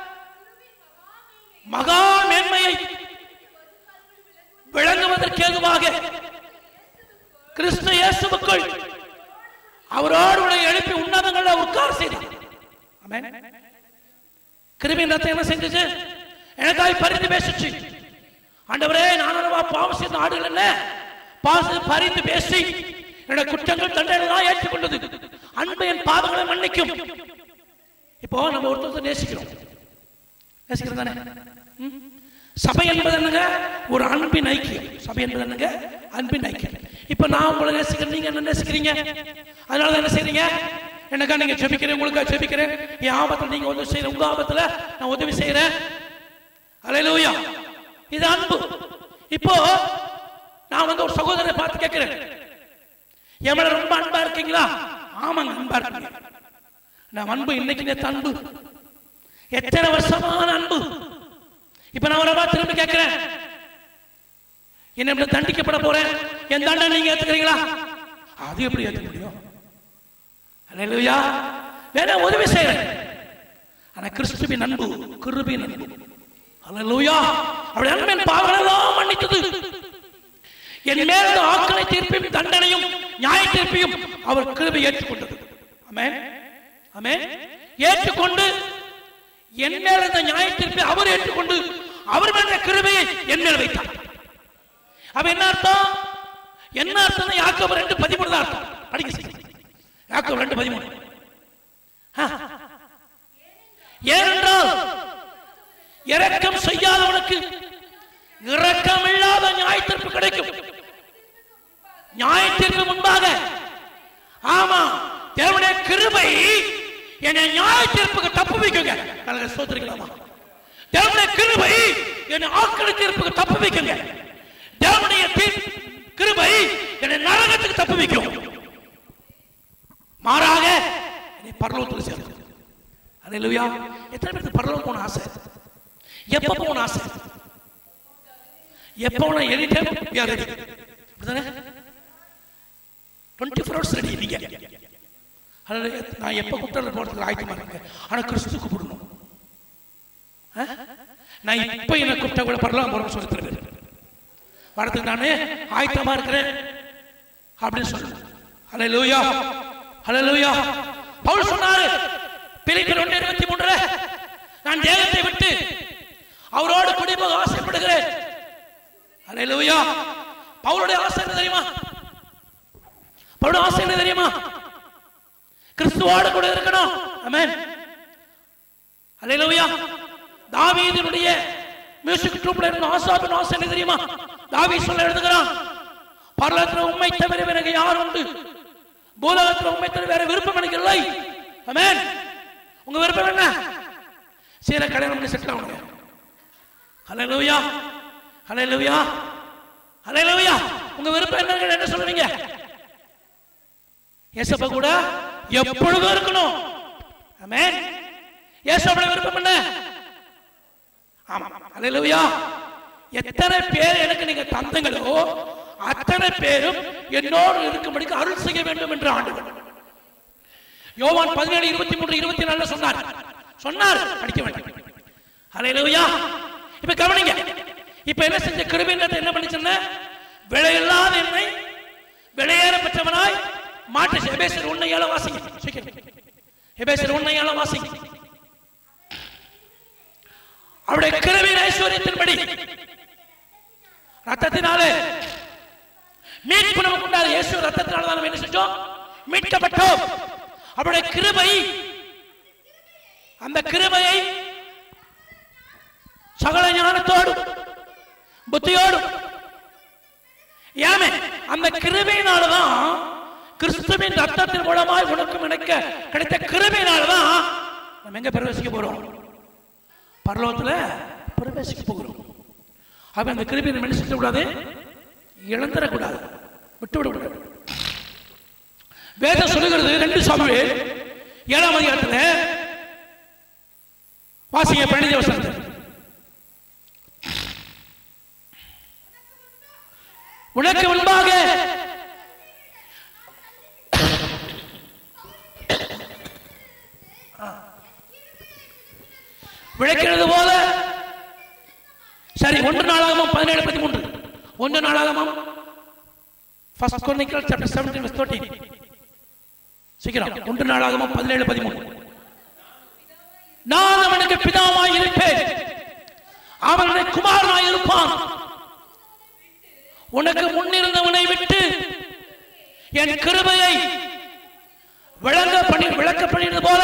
மகா மேன்மையை விளங்குவதற்கு ஏதுவாக கிறிஸ்து இயேசுவுக்குள் அவரோடு உன்னை எழுப்பி உன்னதங்களில் உட்கார செய்தார் ஆமென் கிருபின் ரத்தம் என்ன செஞ்சுச்சு எனக்காய் பரிந்து பேசுச்சு ஆண்டவரே நான் அல்லவா பாவம் செய்த ஆடுகள் என்ன பாசு பரிந்து பேசி என்னுடைய குற்றங்கள் தண்டனை ஏற்றுக்கொண்டது அன்பு என் பாவங்களை மன்னிக்கும் இப்போ நம்ம ஒருத்தர் நேசிக்கிறோம் நேசிக்கிறோம் தானே ம்? சபை என்பது என்னங்க ஒரு அன்பின் ஐக்கியம் சபை என்பது என்னங்க அன்பின் ஐக்கியம் இப்போ நான் உங்களை நேசிக்கிறேன் நீங்க என்ன நேசிக்கிறீங்க அதனால தான் என்ன செய்றீங்க எனக்கா நீங்க ஜெபிக்கிறேன் உங்களுக்காக ஜெபிக்கிறேன் என் ஆபத்தில் நீங்க உதவி செய்யற உங்க ஆபத்துல நான் உதவி செய்யறேன் அலையிலூயா இது அன்பு இப்போ நான் வந்து ஒரு சகோதரரை பார்த்து கேட்கிறேன் என் மேல ரொம்ப அன்பா இருக்கீங்களா ஆமாங்க அன்பா இருக்கீங்க நான் அன்பு இன்னைக்கு நேத்து அன்பு எத்தனை வருஷமான அன்பு இப்ப நான் அவரை திரும்பி கேட்கிறேன் என்ன இப்படி தண்டிக்கப்பட போறேன் என் தண்டனை நீங்க ஏத்துக்கிறீங்களா அது எப்படி ஏத்துக்க முடியும் அல்லேலூயா வேணா உதவி செய்யறேன் ஆனா கிறிஸ்துவின் அன்பு கிருபின் அன்பு அல்லேலூயா அவருடைய அன்பின் பாவங்களெல்லாம் மன்னித்தது என் மேல் ஆக்கனை தீர்ப்பையும் தண்டனையும் நியாய தீர்ப்பையும் அவர் கிருபை ஏற்றுக்கொண்டது ஆமென் ஆமென் ஏற்றுக்கொண்டு என் மேல் இருந்த நியாயத்திற்கு அவர் ஏற்றுக்கொண்டு அவர் மேல் இருந்த கிருபையை என் மேல் வைத்தார் அப்ப என்ன அர்த்தம் என்ன அர்த்தம் யாக்கோபு ரெண்டு பதிமூணு தான் அர்த்தம் படிக்க செய்யுங்க. யாக்கோபு ரெண்டு பதிமூணு ஆ. ஏனென்றால் இரக்கம் செய்யாதவனுக்கு இரக்கம் இல்லாத நியாயத்திற்கு கிடைக்கும் நியாயத்திற்கு முன்பாக ஆமா தேவனுடைய கிருபை என்னை நியாய தீர்ப்புக்கு தப்பு வைக்குங்க நல்ல சோதரிக்கலாமா தேவனுடைய கிருபை என்னை ஆக்கிர தீர்ப்புக்கு தப்பு வைக்குங்க தேவனுடைய தீர்- கிருபை என்னை நரகத்துக்கு தப்பு வைக்கும் மாறாக என்னை பரலோகத்தில் சேர்க்கும் அல்லேலூயா எத்தனை பேருக்கு பரலோகம் போன ஆசை எப்ப போன ஆசை எப்ப போன any time we are ready அப்படிதானே டுவெண்ட்டி ஃபோர் ஹவர்ஸ் ரெடி நீங்க அதனால நான் எப்ப கூப்பிட்டாலும் போறதுக்கு ஆயத்தமா இருக்கேன் ஆனா கிறிஸ்து கூப்பிடணும் ஆ? நான் இப்ப என்ன கூப்பிட்டா கூட பரலாம் போறோம்னு சொல்லி தருவேன் வரதுக்கு நானே ஆயத்தமா இருக்கிறேன் அப்படின்னு சொல்லணும் ஹலே லூயா ஹலே லூயா பவுல் சொன்னாரு பிலிப்பியர் ஒன்று இருபத்தி மூன்றுல நான் தேகத்தை விட்டு அவரோடு குடிபோக ஆசைப்படுகிறேன் ஹலே லூயா பவுலுடைய ஆசை என்ன தெரியுமா பவுலுடைய ஆசை என்ன தெரியுமா கிறிஸ்துவோடு கூட இருக்கணும் ஆமென் ஹalleluya தாவீதினுடைய மியூசிக் ட்ரூப்ல இருந்த ஆசாபின் ஆசை என்ன தெரியுமா தாவீது சொல்ல எழுதுகிறான் பரலோகத்தில் உண்மை தவிர எனக்கு யார் உண்டு பூலோகத்தில் உண்மை தவிர வேற விருப்பம் எனக்கு இல்லை ஆமென் உங்க விருப்பம் என்ன சீர கல்யாணம் பண்ணி செட்டில் ஆகணுங்க ஹalleluya ஹalleluya ஹalleluya உங்க விருப்பம் என்ன என்ன சொல்லுவீங்க ஏசப்பா கூட எப்பொழுதும் இருக்கணும் ஆமென் ஏசப்பா விருப்பம் என்ன ஆமா அல்லேலூயா எத்தனை பேர் எனக்கு நீங்க தந்தங்களோ அத்தனை பேரும் என்னோடு இருக்கும்படிக்கு அருள் செய்ய வேண்டும் என்று ஆண்டவர் யோவான் பதினேழு இருபத்தி மூன்று இருபத்தி நாலுல சொன்னார் சொன்னார் படிக்க வேண்டும் அல்லேலூயா இப்ப கவனிங்க இப்ப என்ன செஞ்ச கிருபின்றதை என்ன பண்ணி சொன்ன விலையில்லாத என்னை விலையேற பெற்றவனாய் மாற்று எபேசர் உன்னை ஏழ வாசிங்க சீக்கிரம் எபேசர் உன்னை ஏழ வாசிங்க அவருடைய கிருவின் ஐஸ்வர்யத்தின்படி ரத்தத்தினாலே மீட்பு நமக்கு உண்டாது இயேசு ரத்தத்தினால தான் நம்ம என்ன செஞ்சோம் மீட்கப்பட்டோம் அவருடைய கிருபை அந்த கிருபையை சகல ஞானத்தோடு புத்தியோடு ஏமே அந்த கிருபையினாலதான் கிறிஸ்துவின் ரத்தத்தின் மூலமாய் உனக்கும் எனக்கு கிடைத்த கிருபையினாலதான் நம்ம எங்க பிரவேசிக்க போறோம் பரலோகத்துல பிரவேசிக்க போகிறோம் அப்ப அந்த கிருபையை நம்ம என்ன செய்யக்கூடாது இழந்துடக்கூடாது விட்டு விடக்கூடாது வேதம் சொல்லுகிறது ரெண்டு சாமுவேல் ஏழாம் அதிகாரத்துல வாசிங்க பழனி வசனத்தை உனக்கு முன்பாக விளக்கிறது போல சரி ஒன்று நாளாகமும் பதினேழு பத்தி மூன்று ஒன்று நாளாகமும் first chronicle chapter seventeen verse thirteen சீக்கிரம் ஒன்று நாளாகமும் பதினேழு பதிமூணு நான் அவனுக்கு பிதாவாய் இருப்பேன் அவனுடைய குமாரனாய் இருப்பான் உனக்கு முன்னிருந்தவனை விட்டு என் கிருபையை விளங்க பண்ணி விளக்க பண்ணினது போல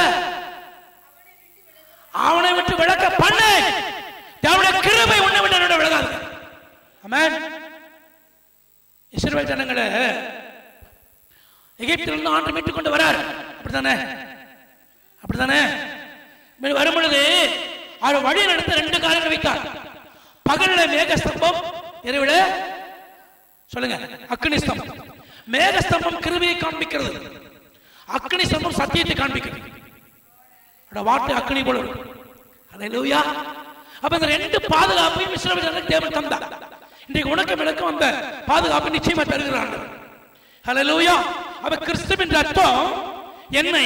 அவனை விட்டு விளக்க பண்ண தேவனுடைய கிருபை உன்னை விட்டு என்னோட விலகாது ஆமென் இஸ்ரவேல் ஜனங்களை எகிப்திலிருந்து ஆண்டு மீட்டுக் கொண்டு வரார் அப்படித்தானே அப்படித்தானே இப்படி வரும் பொழுது அவர் வழி நடத்த ரெண்டு காரியங்கள் வைத்தார் பகல்ல மேகஸ்தம்பம் இரவுல சொல்லுங்க அக்னி ஸ்தம்பம் மேகஸ்தம்பம் கிருபையை காண்பிக்கிறது அக்னி ஸ்தம்பம் சத்தியத்தை காண்பிக்கிறது அவரோட வார்த்தை அக்னி போல இருக்கும் அல்லேலூயா அப்ப இந்த ரெண்டு பாதுகாப்பையும் இஸ்ரவேல் ஜனங்களுக்கு தேவன் தந்தார் இன்றைக்கு உனக்கு எனக்கும் அந்த பாதுகாப்பு நிச்சயமா தருகிறாங்க அல்லேலூயா அப்ப கிறிஸ்துவின் ரத்தம் என்னை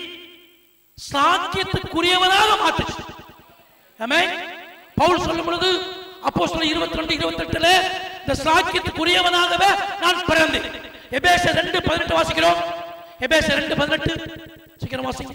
சாத்தியத்துக்குரியவனாக மாற்றுச்சு ஆமென் பவுல் சொல்லும் பொழுது அப்போ சொல்ல இருபத்தி ரெண்டு இருபத்தி எட்டுல இந்த சாக்கியத்துக்குரியவனாகவே நான் பிறந்தேன் எபேச ரெண்டு பதினெட்டு வாசிக்கிறோம் எபேச ரெண்டு பதினெட்டு சீக்கிரம் வாசிங்க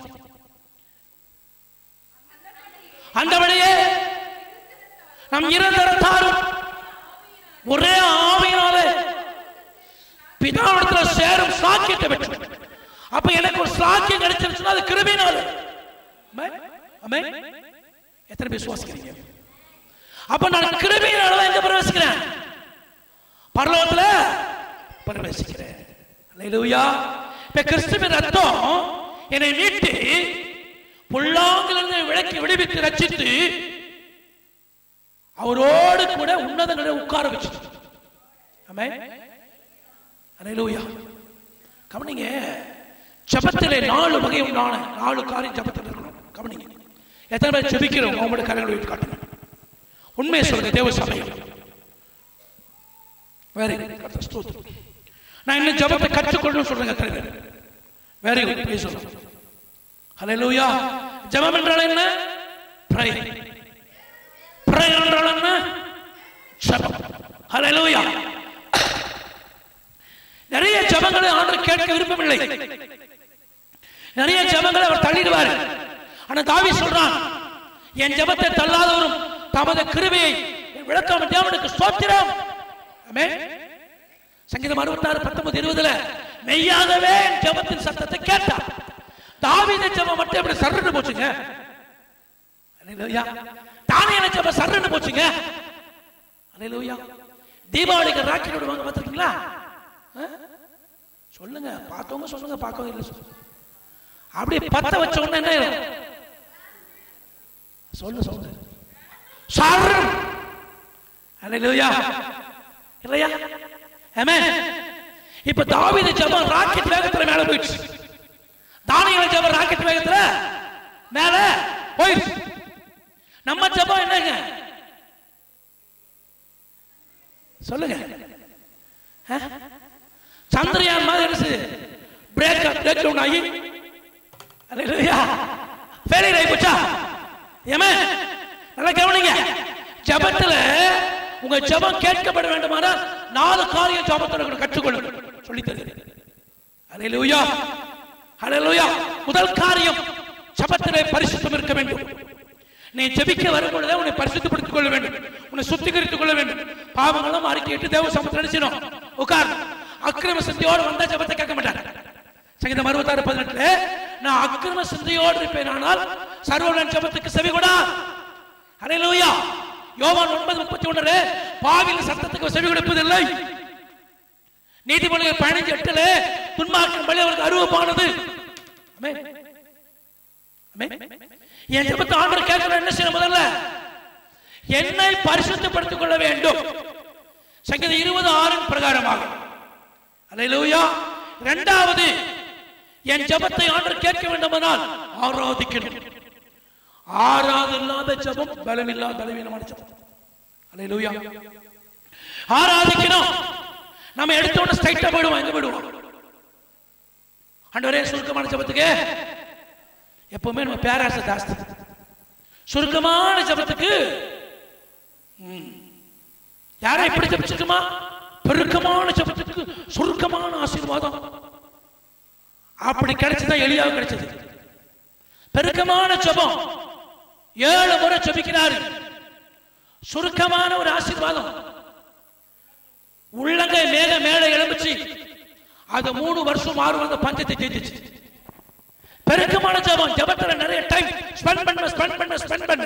அந்தபடியே நம் இருதரத்தாரும் ஒரே ஆவியினாலே பிதாவிடத்துல சேரும் சாக்கியத்தை பெற்று அப்ப எனக்கு ஒரு சாக்கியம் கிடைச்சிருச்சுன்னா அது கிருபினால ஆமென்? ஆமென்? எத்தனை பேர் சுவாசிக்கிறீங்க அப்ப நான் கிருபினால தான் எங்க பிரவேசிக்கிறேன் பரலோகத்துல பிரவேசிக்கிறேன் அல்லேலூயா இப்ப கிறிஸ்துவின் ரத்தம் என்னை மீட்டு புல்லாங்கிலிருந்து விளக்கி விடுவித்து ரட்சித்து அவரோடு கூட உன்னதங்களை உட்கார வச்சு ஆமென் அல்லேலூயா கவனிங்க ஜபத்திலே நாலு வகை உண்டான நாலு காரியம் ஜபத்தில் இருக்கணும் கவனிங்க எத்தனை பேர் ஜெபிக்கிறோம் அவங்களோட கரங்களை வைத்து காட்டுங்க உண்மையை சொல்லுங்க தேவ சபையில் வெரி குட் ஸ்தோத்திரம் நான் இன்னும் ஜபத்தை கற்றுக்கொள்ளணும் சொல்றேங்க எத்தனை பேர் வெரி குட் ப்ளீஸ் சொல்லுங்க ஹalleluya ஜெபம் என்றால் என்ன prayer prayer என்றால் என்ன ஜெபம் ஹalleluya நிறைய ஜெபங்களை ஆண்டவர் கேட்க விரும்பவில்லை நிறைய ஜெபங்களை அவர் தள்ளிடுவார் ஆனா தாவி சொல்றான் என் ஜெபத்தை தள்ளாதவரும் தமது கிருபையை விளக்காம தேவனுக்கு ஸ்தோத்திரம் ஆமென் சங்கீதம் அறுபத்தாறு பத்தொன்பது இருபதுல மெய்யாகவே என் ஜெபத்தின் சத்தத்தை கேட்டார் தாவீது ஜெபம் மட்டும் எப்படி சர்றன்னு போச்சுங்க அல்லேலூயா தானியல ஜெபம் சர்றன்னு போச்சுங்க அல்லேலூயா தீபாவளிக்கு ராக்கெட் விடுவாங்க பார்த்திருக்கீங்களா ஆ? சொல்லுங்க பார்த்தவங்க சொல்லுங்க பார்க்கவங்க இல்லை சொல்லுங்க அப்படியே பத்த வச்ச உடனே என்ன ஆயிரும்? சொல்லு சொல்லு சாரும் அல்லேலூயா இல்லையா ஆமென் இப்ப தாவீது ஜெபம் ராக்கெட் வேகத்துல மேல போயிடுச்சு தானியல் ஜெபம் ராக்கெட் வேகத்துல மேல போயிடுச்சு நம்ம ஜெபம் என்னங்க சொல்லுங்க ஆ? சந்திரயான் மாதிரி இருந்துச்சு பிரேக் பிரேக் டவுன் ஆகி அல்லேலூயா ஃபெயிலியர் ஆகி போச்சா ஏமே நல்லா கவனிங்க ஜெபத்துல உங்க ஜெபம் கேட்கப்பட வேண்டுமானால் நாலு காரியம் ஜெபத்துல கற்றுக்கொள்ளுங்க சொல்லி தருகிறேன் அல்லேலூயா அல்லேலூயா முதல் காரியம் ஜெபத்திலே பரிசுத்தம் இருக்க வேண்டும் நீ ஜெபிக்க வரும் பொழுதே உன்னை பரிசுத்தப்படுத்திக் கொள்ள வேண்டும் உன்னை சுத்திகரித்துக் கொள்ள வேண்டும் பாவங்களும் அறிக்கையிட்டு தேவ சமத்தில் அடிச்சிடும் உட்கார் அக்கிரம சிந்தையோடு வந்தா ஜெபத்தை கேட்க மாட்டார் சங்கீதம் அறுபத்தாறு பதினெட்டுல நான் அக்கிரம சிந்தையோடு இருப்பேன் ஆனால் சர்வலன் ஜெபத்துக்கு செவி கொடா அல்லேலூயா யோவான் ஒன்பது முப்பத்தி ஒன்று பாவியின் சத்தத்துக்கு செவி கொடுப்பதில்லை நீதிமொழிகள் பதினஞ்சு எட்டுல துன்மார்க்கம் பலி அவருக்கு அருவமானது ஆமென். ஆமென். என் ஜெபத்தை ஆண்டவர் கேட்கணும் என்ன செய்யணும் முதல்ல என்னை பரிசுத்தப்படுத்திக் கொள்ள வேண்டும் சங்கீதம் இருபது ஆறின் பிரகாரமாக அல்லேலூயா இரண்டாவது என் ஜெபத்தை ஆண்டவர் கேட்க வேண்டுமானால் ஆராதிக்கணும் ஆறாவது இல்லாத ஜெபம் பலம் இல்லாத பலவீனமான ஜெபம் அல்லேலூயா ஆராதிக்கணும் நம்ம எடுத்த உடனே ஸ்ட்ரைட்டா போயிடுவோம் எங்க போயிடுவோம் ஆண்டவரே சுருக்கமான ஜெபத்துக்கு எப்பவுமே நம்ம பேராசை ஜாஸ்தி சுருக்கமான ஜெபத்துக்கு ம், யாரை எப்படி ஜெபிச்சிருக்குமா பெருக்கமான ஜெபத்துக்கு சுருக்கமான ஆசீர்வாதம் அப்படி கிடைச்சதா எளியாக கிடைச்சது பெருக்கமான ஜெபம் ஏழு முறை ஜெபிக்கிறாரு சுருக்கமான ஒரு ஆசீர்வாதம் உள்ளங்கை மேல மேல எழும்பிச்சு அது மூணு வருஷம் ஆறு வந்த பஞ்சத்தை ஜெயிச்சிச்சு பெருக்கமான ஜெபம் ஜெபத்துல நிறைய டைம் ஸ்பெண்ட் பண்ண ஸ்பெண்ட் பண்ண ஸ்பெண்ட் பண்ண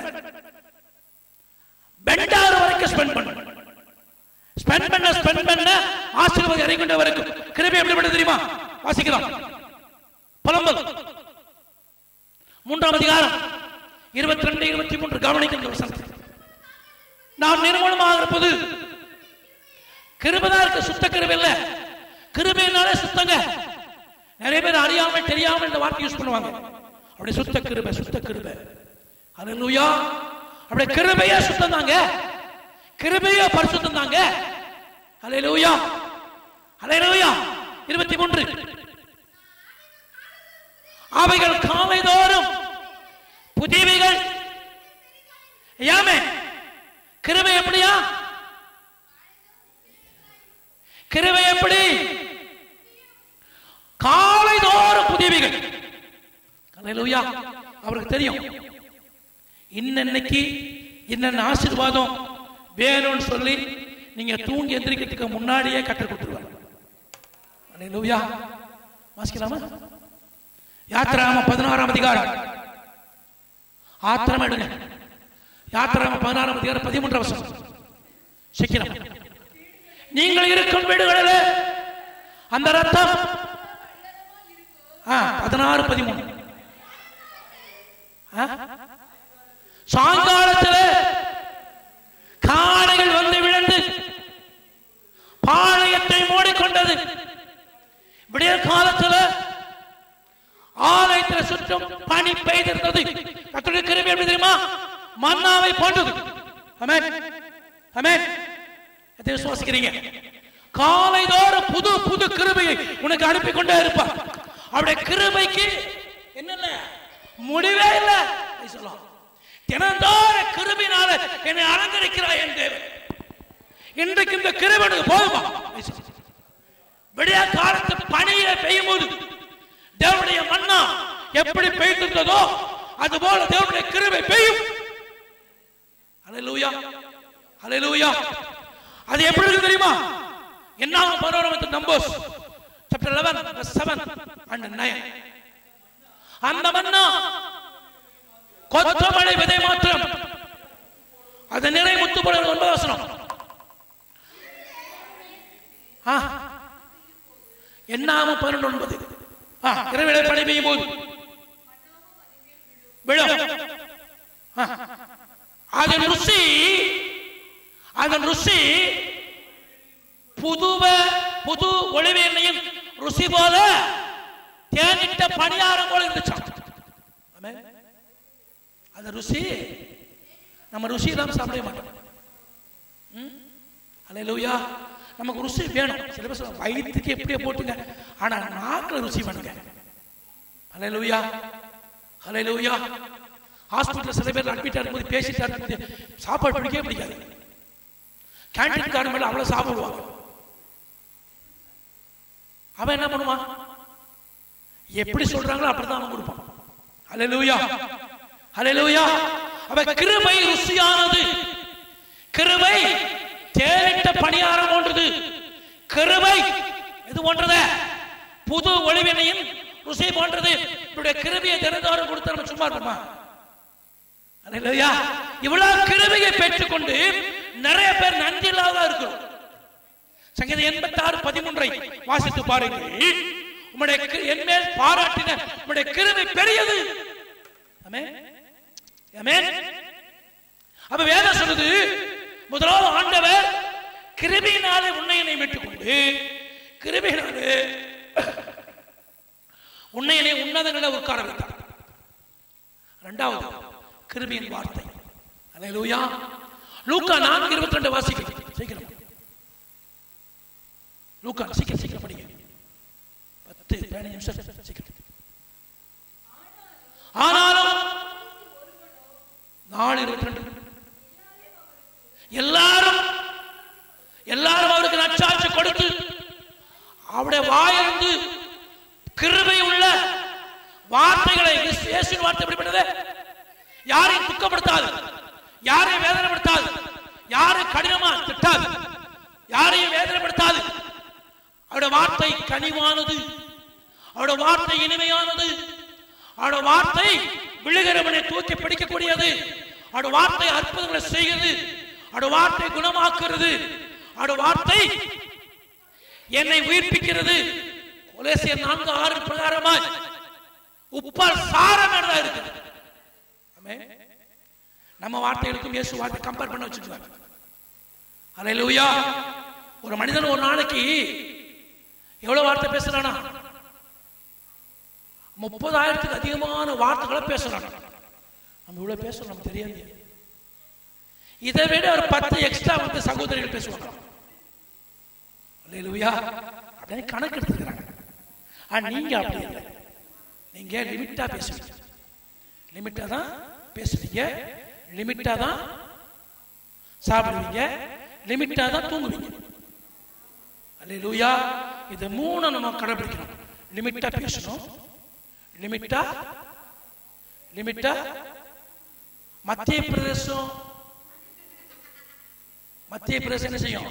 பெண்டாறு வரைக்கும் ஸ்பெண்ட் பண்ண ஸ்பெண்ட் பண்ண ஸ்பெண்ட் பண்ண ஆசீர்வாதம் இறங்கின்ற வரைக்கும் கிருபை எப்படி தெரியுமா வாசிக்கலாம் புலம்பல் மூன்றாம் அதிகாரம் இருபத்தி ரெண்டு இருபத்தி மூன்று கவனிக்கின்ற வசனம் நாம் நிர்மூலமாக இருப்பது கிருபைதான் இருக்கு சுத்த கிருபை இல்ல கிருபைனாலே சுத்தங்க நிறைய பேர் அறியாம தெரியாம இந்த வார்த்தை யூஸ் பண்ணுவாங்க அப்படி சுத்த கிருபை சுத்த கிருபை அல்லேலூயா அப்படி கிருபையே சுத்தம் தாங்க கிருபையே பரிசுத்தம் தாங்க அல்லேலூயா அல்லேலூயா இருபத்தி மூன்று அவைகள் காலைதோறும் புதியவைகள் ஏமே கிருபை எப்படியா கிருபை எப்படி காலைதோறும் புதியவைகள் அல்லேலூயா அவருக்கு தெரியும் இன்னன்னைக்கு இன்னென்ன ஆசீர்வாதம் வேணும்னு சொல்லி நீங்க தூங்கி எந்திரிக்கிறதுக்கு முன்னாடியே கற்றுக் கொடுத்துருவாங்க அல்லேலூயா வாசிக்கலாமா யாத்திராம பதினாறாம் அதிகாரம் ஆத்திரம் எடுங்க யாத்திராம பதினாறாம் அதிகாரம் பதிமூன்றாம் வருஷம் சீக்கிரம் நீங்கள் இருக்கும் வீடுகளில் அந்த ரத்தம் ஆ, பதினாறு பதிமூணு ஆ? சாயங்காலத்தில் காளைகள் வந்து விழுந்து பாளையத்தை மூடிக்கொண்டது விடிய காலத்தில் ஆலயத்தில் சுற்றும் பனி பெய்திருந்தது கத்துடைய கிருபை எப்படி தெரியுமா மன்னாவை போன்றது அமேன் அமேன் எதை விசுவாசிக்கிறீங்க காலைதோறும் புது புது கிருபையை உனக்கு அனுப்பி கொண்டே இருப்பார் அவருடைய கிருபைக்கு என்னல்ல முடிவே இல்ல அப்படி சொல்லலாம் தினந்தோற கிருபினால என்னை அலங்கரிக்கிறாய் என் தேவன் இன்றைக்கு இந்த கிருபை எனக்கு போதுமா அப்படி சொல்லலாம். விடிய காலத்து பனியில பெய்யும் போது தேவனுடைய மன்னா எப்படி பெய்திருந்ததோ அது போல தேவனுடைய கிருபை பெய்யும் ஹalleluya ஹalleluya அது எப்படி இருக்கு தெரியுமா என்னாக பரோரம் நம்பர்ஸ் சாப்டர் 11 verse 7 and 9 அந்த மன்னா கொத்தமழை விதை மாத்திரம் அது நிறை முத்து போல ஒன்பது வசனம் ஆ என்னாம பன்னெண்டு ஒன்பது ஆ இரவிலை பணி பெய்யும் போது விழும் ஆ. அதன் ருசி அதன் ருசி புதுவ புது ஒளிவு எண்ணெயின் ருசி போல தேனிட்ட பணியாரம் போல இருந்துச்சாம் ஆமென். அந்த ருசி நம்ம ருசி இல்லாம சாப்பிடவே மாட்டோம் அல்லேலூயா நமக்கு ருசி வேணும் சில பேர் சொல்லுவாங்க, வயிற்றுக்கு எப்படியே போட்டுங்க ஆனா நாக்குல ருசி பண்ணுங்க அல்லேலூயா அல்லேலூயா ஹாஸ்பிட்டல் சில பேர் அட்மிட் இருக்கும்போது பேசிட்டா இருக்கும்போது சாப்பாடு பிடிக்கவே பிடிக்காது கேண்டீன் காரன் மேல அவ்வளவு சாப்பிடுவாங்க அவன் என்ன பண்ணுவான் எப்படி சொல்றாங்களோ அப்படிதான் அவன் கொடுப்பான் அல்லேலூயா அல்லேலூயா அவன் கிருபை ருசியானது கிருபை தேனிட்ட பணியாரம் போன்றது கிருபை இது போன்றது புது ஒளிவினையும் ருசி போன்றது இப்படி கிருபையை தினந்தோறும் கொடுத்து நம்ம சும்மா இருப்போமா அல்லேலூயா இவ்வளவு கிருபையை பெற்றுக்கொண்டு நிறைய பேர் நன்றி இல்லாத இருக்கிறோம் சங்கீதம் எண்பத்தி ஆறு பதிமூன்றை வாசித்து பாருங்கள் உம்முடைய கி- என் மேல் பாராட்டின உம்முடைய கிருபை பெரியது ஆமென் ஆமென் அப்ப வேதம் சொல்லுது முதலாவது ஆண்டவர் கிருபையினாலே உன்னை என்னை மீட்டுக்கொண்டு கிருபையினாலே உன்னை என்னை உன்னதங்களை உட்கார வைத்தார் இரண்டாவது கிருபையின் வார்த்தை அல்லேலூயா லூக்கா நான்கு இருபத்தி ரெண்டு வாசிக்கிறேன் சீக்கிரம் லூக்கா சீக்கிரம் சீக்கிரம் படிங்க பத்து பதினஞ்சு நிமிஷம் சீக்கிரம் ஆனாலும் நாலு இருபத்தி ரெண்டு எல்லாரும் எல்லாரும் அவருக்கு நச்சாட்சி கொடுத்து அவருடைய வாயிலிருந்து கிருபை உள்ள வார்த்தைகளை இயேசு- இயேசுவின் வார்த்தை எப்படிப்பட்டது யாரையும் துக்கப்படுத்தாது யாரையும் வேதனைப்படுத்தாது யாரையும் கடினமா திட்டாது யாரையும் வேதனைப்படுத்தாது அவருடைய வார்த்தை கனிவானது அவருடைய வார்த்தை இனிமையானது அவருடைய வார்த்தை விழுகிறவனை தூக்கி பிடிக்கக்கூடியது அவருடைய வார்த்தை அற்புதங்களை செய்கிறது அவருடைய வார்த்தை குணமாக்குறது அவருடைய வார்த்தை என்னை உயிர்ப்பிக்கிறது கொலேசியர் நான்கு ஆறு பிரகாரமாய் உப்பால் சாரமானதா இருக்குது ஆமென். நம்ம வார்த்தைகளுக்கும் இயேசு வார்த்தை கம்பேர் பண்ண வச்சுக்குவாங்க அல்லேலூயா ஒரு மனிதன் ஒரு நாளைக்கு எவ்வளவு வார்த்தை பேசுறானா முப்பதாயிரத்துக்கு அதிகமான வார்த்தைகளை பேசுறானா நம்ம இவ்வளவு பேசுறோம் நமக்கு தெரியாது இதை விட ஒரு பத்து எக்ஸ்ட்ரா வந்து சகோதரிகள் பேசுவாங்க அல்லேலூயா அப்படியே கணக்கு எடுத்துக்கிறாங்க ஆனா நீங்க அப்படி இல்லை நீங்க லிமிட்டா பேசுவீங்க லிமிட்டா தான் பேசுவீங்க லிமிட்டா தான் சாப்பிடுவீங்க லிமிட்டா தான் தூங்குவீங்க அல்லேலூயா இது மூணு நம்ம கடைபிடிக்கணும் லிமிட்டா பேசணும் லிமிட்டா லிமிட்டா மத்திய பிரதேசம் மத்திய பிரதேசம் என்ன செய்யும்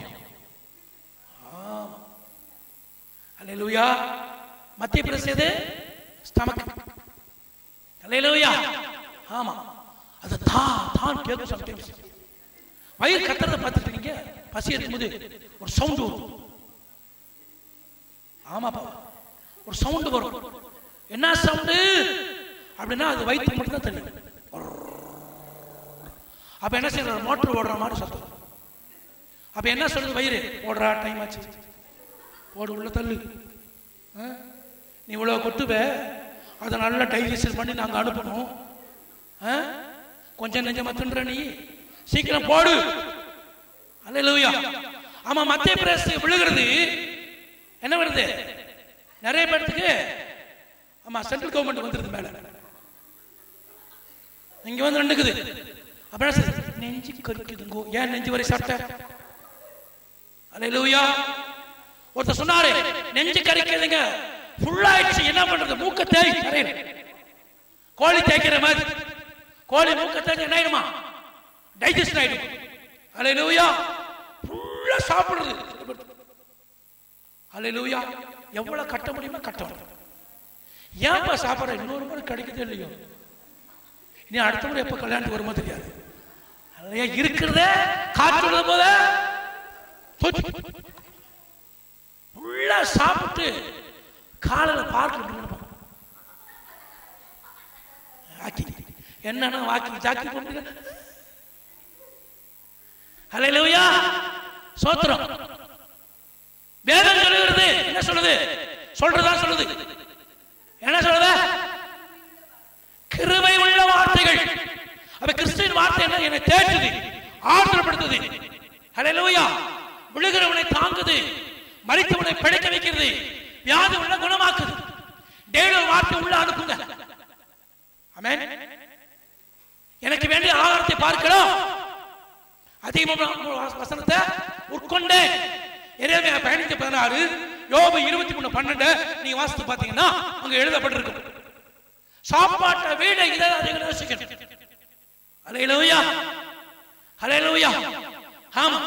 அல்லேலூயா மத்திய பிரதேசம் எது ஸ்டமக் அல்லேலூயா ஆமா அது தா தான் கேட்கும் சம்டைம்ஸ் வயிறு கத்துறத பார்த்துட்டு நீங்க பசி இருக்கும்போது ஒரு சவுண்ட் வரும் ஆமாப்பா ஒரு சவுண்ட் வரும் என்ன சவுண்டு அப்படின்னா அது வயிற்று மட்டும் தான் தெரியும் அப்ப என்ன செய்யற மோட்டர் ஓடுற மாதிரி சத்தம் அப்ப என்ன சொல்லுது வயிறு ஓடுறா டைம் ஆச்சு போடு உள்ள தள்ளு ஆ? நீ இவ்வளவு கொட்டுவ அதை நல்லா டைஜஷன் பண்ணி நாங்க அனுப்பணும் ஆ? கொஞ்சம் நெஞ்சமா தின்ற நீ சீக்கிரம் போடு அல்லேலூயா ஆமா மத்திய பிரதேசத்துக்கு விழுகிறது என்ன வருது நிறைய பேர்த்துக்கு ஆமா சென்ட்ரல் கவர்மெண்ட் வந்துருது மேல இங்க வந்து நின்னுக்குது அப்ப என்ன செய்யுது? நெஞ்சு கறிக்குதுங்கோ ஏன் நெஞ்சு வரை சாப்பிட்ட அல்லேலூயா ஒருத்தர் சொன்னாரு நெஞ்சு கறிக்குதுங்க ஃபுல்லாயிடுச்சு என்ன பண்றது மூக்க தேய் கரையும் கோழி தேய்க்கிற மாதிரி கோழி மூக்க தேய்ச்சி என்ன ஆயிடுமா டைஜஸ்ட் ஆயிடும் அல்லேலூயா ஃபுல்லா சாப்பிடுறது அல்லேலூயா எவ்வளவு கட்ட முடியுமோ கட்டணும் ஏன்ப்பா சாப்பிட்ற இன்னொரு முறை கிடைக்குதோ இல்லையோ இனி அடுத்த முறை எப்ப கல்யாணத்துக்கு வருமோ தெரியாது அல்லையா இருக்கிறத காற்று போத ஃபுல்லா சாப்பிட்டு காலையில பார்க்க ஆக்கி என்னன்னா வாக்கி ஜாக்கி கொண்டு ஹalleluya சோத்திரம் வேதம் சொல்லுகிறது என்ன சொல்லுது சொல்றதா சொல்லுது என்ன சொல்லுது கிருபை உள்ள வார்த்தைகள் அப்ப கிறிஸ்துவின் வார்த்தை என்ன என்னை தேற்றுது ஆறுதல்படுத்துது ஹalleluya விழுகிறவனை தாங்குது மறித்தவனை பிழைக்க வைக்கிறது வியாதி உள்ள குணமாக்குது டெய்லி ஒரு வார்த்தை உள்ள அனுப்புங்க ஆமென் எனக்கு வேண்டிய ஆகாரத்தை பார்க்கலாம் அதிகமாக வசனத்தை உட்கொண்டே எரேமியா பதினஞ்சு பதினாறு யோபு இருபத்தி மூணு பன்னெண்டு நீங்க வாசித்து பாத்தீங்கன்னா அங்க எழுதப்பட்டிருக்கும் சாப்பாட்டை வீட இதை அதிகம் யோசிக்கணும் அலையிலூயா அலையிலூயா ஆமா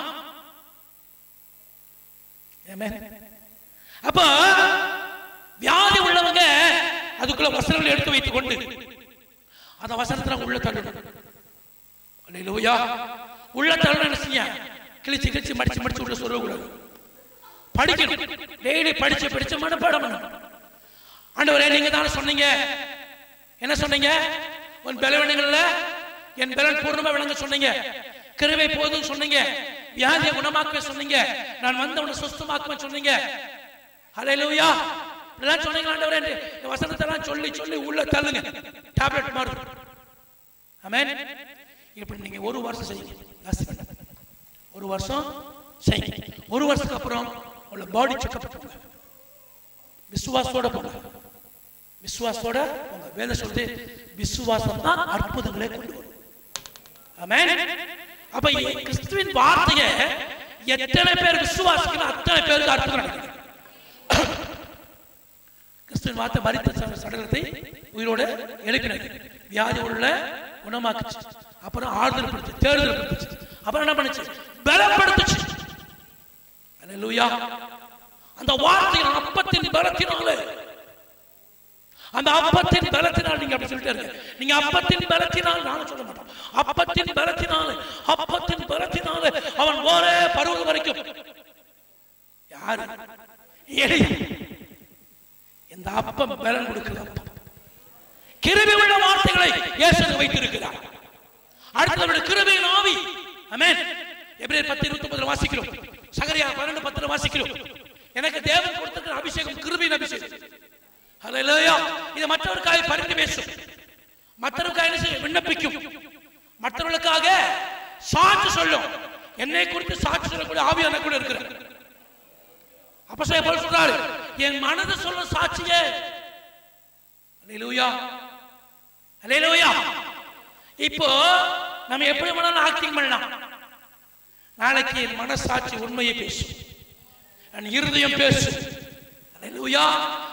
Amen. அப்ப வியாதி உள்ளவங்க அதுக்குள்ள வசனங்களை எடுத்து வைத்துக் கொண்டு அந்த வசனத்துல உள்ள தள்ளணும் அல்லேலூயா உள்ள தள்ளணும் என்ன செய்ய கிழிச்சு கிழிச்சு மடிச்சு மடிச்சு உள்ள சொல்லக்கூடாது படிக்கணும் டெய்லி படிச்சு படிச்சு மனப்பாடம் பண்ணணும் ஆண்டவரே நீங்க தானே சொன்னீங்க என்ன சொன்னீங்க உன் பலவீனங்கள்ல என் பலன் பூர்ணமா விளங்க சொன்னீங்க கிருவை போதும் சொன்னீங்க வியாதியை குணமாக்க சொன்னீங்க நான் வந்து உன்னை சுஸ்தமாக்குவேன் சொன்னீங்க ஹalleluya இதெல்லாம் சொன்னீங்க ஆண்டவரே என்று இந்த வசனத்தெல்லாம் சொல்லி சொல்லி உள்ள தள்ளுங்க டேப்லெட் மாதிரி ஆமென் இப்படி நீங்க ஒரு வருஷம் செய்யுங்க ஜாஸ்தி வேண்டாம். ஒரு வருஷம் செய்யுங்க ஒரு வருஷத்துக்கு அப்புறம் உள்ள பாடி செக்அப் போங்க விசுவாசத்தோட போங்க விசுவாசத்தோட போங்க வேதம் சொல்லுது விசுவாசம் தான் அற்புதங்களை கொண்டு வரும் ஆமென் அப்ப இ- கிறிஸ்துவின் வார்த்தையை எத்தனை பேர் விசுவாசிக்கணும் அத்தனை பேருக்கு அற்புதம் நடக்குது கிறிஸ்துவின் வார்த்தை மரித்த ச- சடலத்தை உயிரோட எழுப்பினது வியாதி உள்ள குணமாக்குச்சு அப்புறம் ஆறுதல் படுத்து தேர்தல் படுத்துச்சு அப்புறம் என்ன பண்ணுச்சு பலப்படுத்துச்சு அல்லேலூயா அந்த வார்த்தையின் அப்பத்தின் பலத்தினாலே அந்த அப்பத்தின் பலத்தினால் நீங்க அப்படி சொல்லிட்டே இருங்க நீங்க அப்பத்தின் பலத்தினால் நான் சொல்ல மாட்டோம் அப்பத்தின் பலத்தினாலே அப்பத்தின் பலத்தினாலே அவன் ஒரே பருவம் வரைக்கும் யாரு எலி இந்த அப்பம் பலன் கொடுக்கிற அப்பம் கிருபை உள்ள வார்த்தைகளை இயேசு வைத்திருக்கிறார் அடுத்தவருடைய கிருபையின் ஆவி ஆமென் எபிரேயர் பத்து இருபத்தி ஒன்பதுல வாசிக்கிறோம் சகரியா பன்னெண்டு பத்துல வாசிக்கிறோம் எனக்கு தேவன் கொடுத்திருக்கிற அபிஷேகம் கிருபையின் அபிஷேகம் ஹalleluya இது மற்றவருக்காக பரிந்து பேசும் மற்றவருக்காக என்ன செய்யும் விண்ணப்பிக்கும் மற்றவர்களுக்காக சாட்சி சொல்லும் என்னை குறித்து சாட்சி சொல்லக்கூடிய ஆவியான கூட இருக்கிறார் அப்ப போல் சொல்றாரு என் மனது சொல்ல சாட்சியே அல்லேலூயா அல்லேலூயா இப்போ நம்ம எப்படி வேணாலும் ஆக்டிங் பண்ணலாம் நாளைக்கு என் மனசாட்சி உண்மையை பேசும் என் இருதயம் பேசும் அல்லேலூயா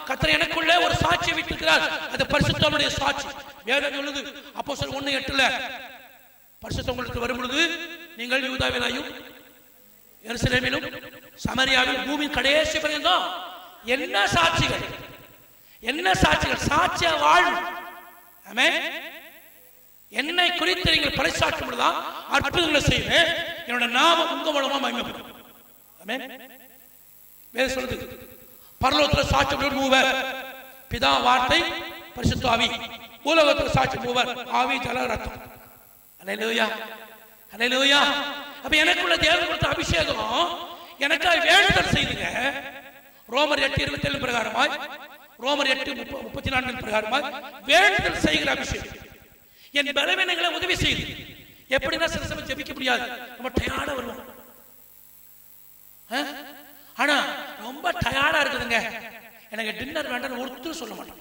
கத்தர் எனக்குள்ளே ஒரு சாட்சி வைத்திருக்கிறார் அது பரிசுத்தவனுடைய சாட்சி வேதம் சொல்லுது அப்போ சொல் ஒண்ணு எட்டுல பரிசுத்தம் உங்களுக்கு வரும் பொழுது நீங்கள் யூதாவிலாயும் எருசலேமிலும் சமரியாவிலும் பூமியின் கடைசி பரியந்தம் என்ன சாட்சிகள் என்ன சாட்சிகள் சாட்சிய வாழ்வு ஆமென் என்னை குறித்து நீங்கள் பறைசாற்றும் பொழுதுதான் அற்புதங்களை செய்வேன் என்னோட நாமம் உங்க மூலமா மகிமைப்படும் ஆமென் வேறு சொல்லுது பரலோகத்தில் சாட்சி உள்ளவர் மூவர் பிதா வார்த்தை பரிசுத்த ஆவி பூலோகத்தில் சாட்சி மூவர் ஆவி ஜல ரத்தம் அலையிலூயா அலையிலூயா அப்ப எனக்குள்ள தேவன் கொடுத்த அபிஷேகம் எனக்காக வேண்டுதல் செய்துங்க ரோமர் எட்டு இருபத்தி ஏழு பிரகாரமாய் ரோமர் எட்டு முப்ப- முப்பத்தி நான்கு பிரகாரமாய் வேண்டுதல் செய்கிற அபிஷேகம் என் பலவீனங்களை உதவி செய்து எப்படின்னா சில சமயம் ஜெபிக்க முடியாது நம்ம டயர்டா வருவோம் ஆ? ஆனா ரொம்ப டயர்டா இருக்குதுங்க எனக்கு டின்னர் வேண்டாம் ஒருத்தர் சொல்ல மாட்டோம்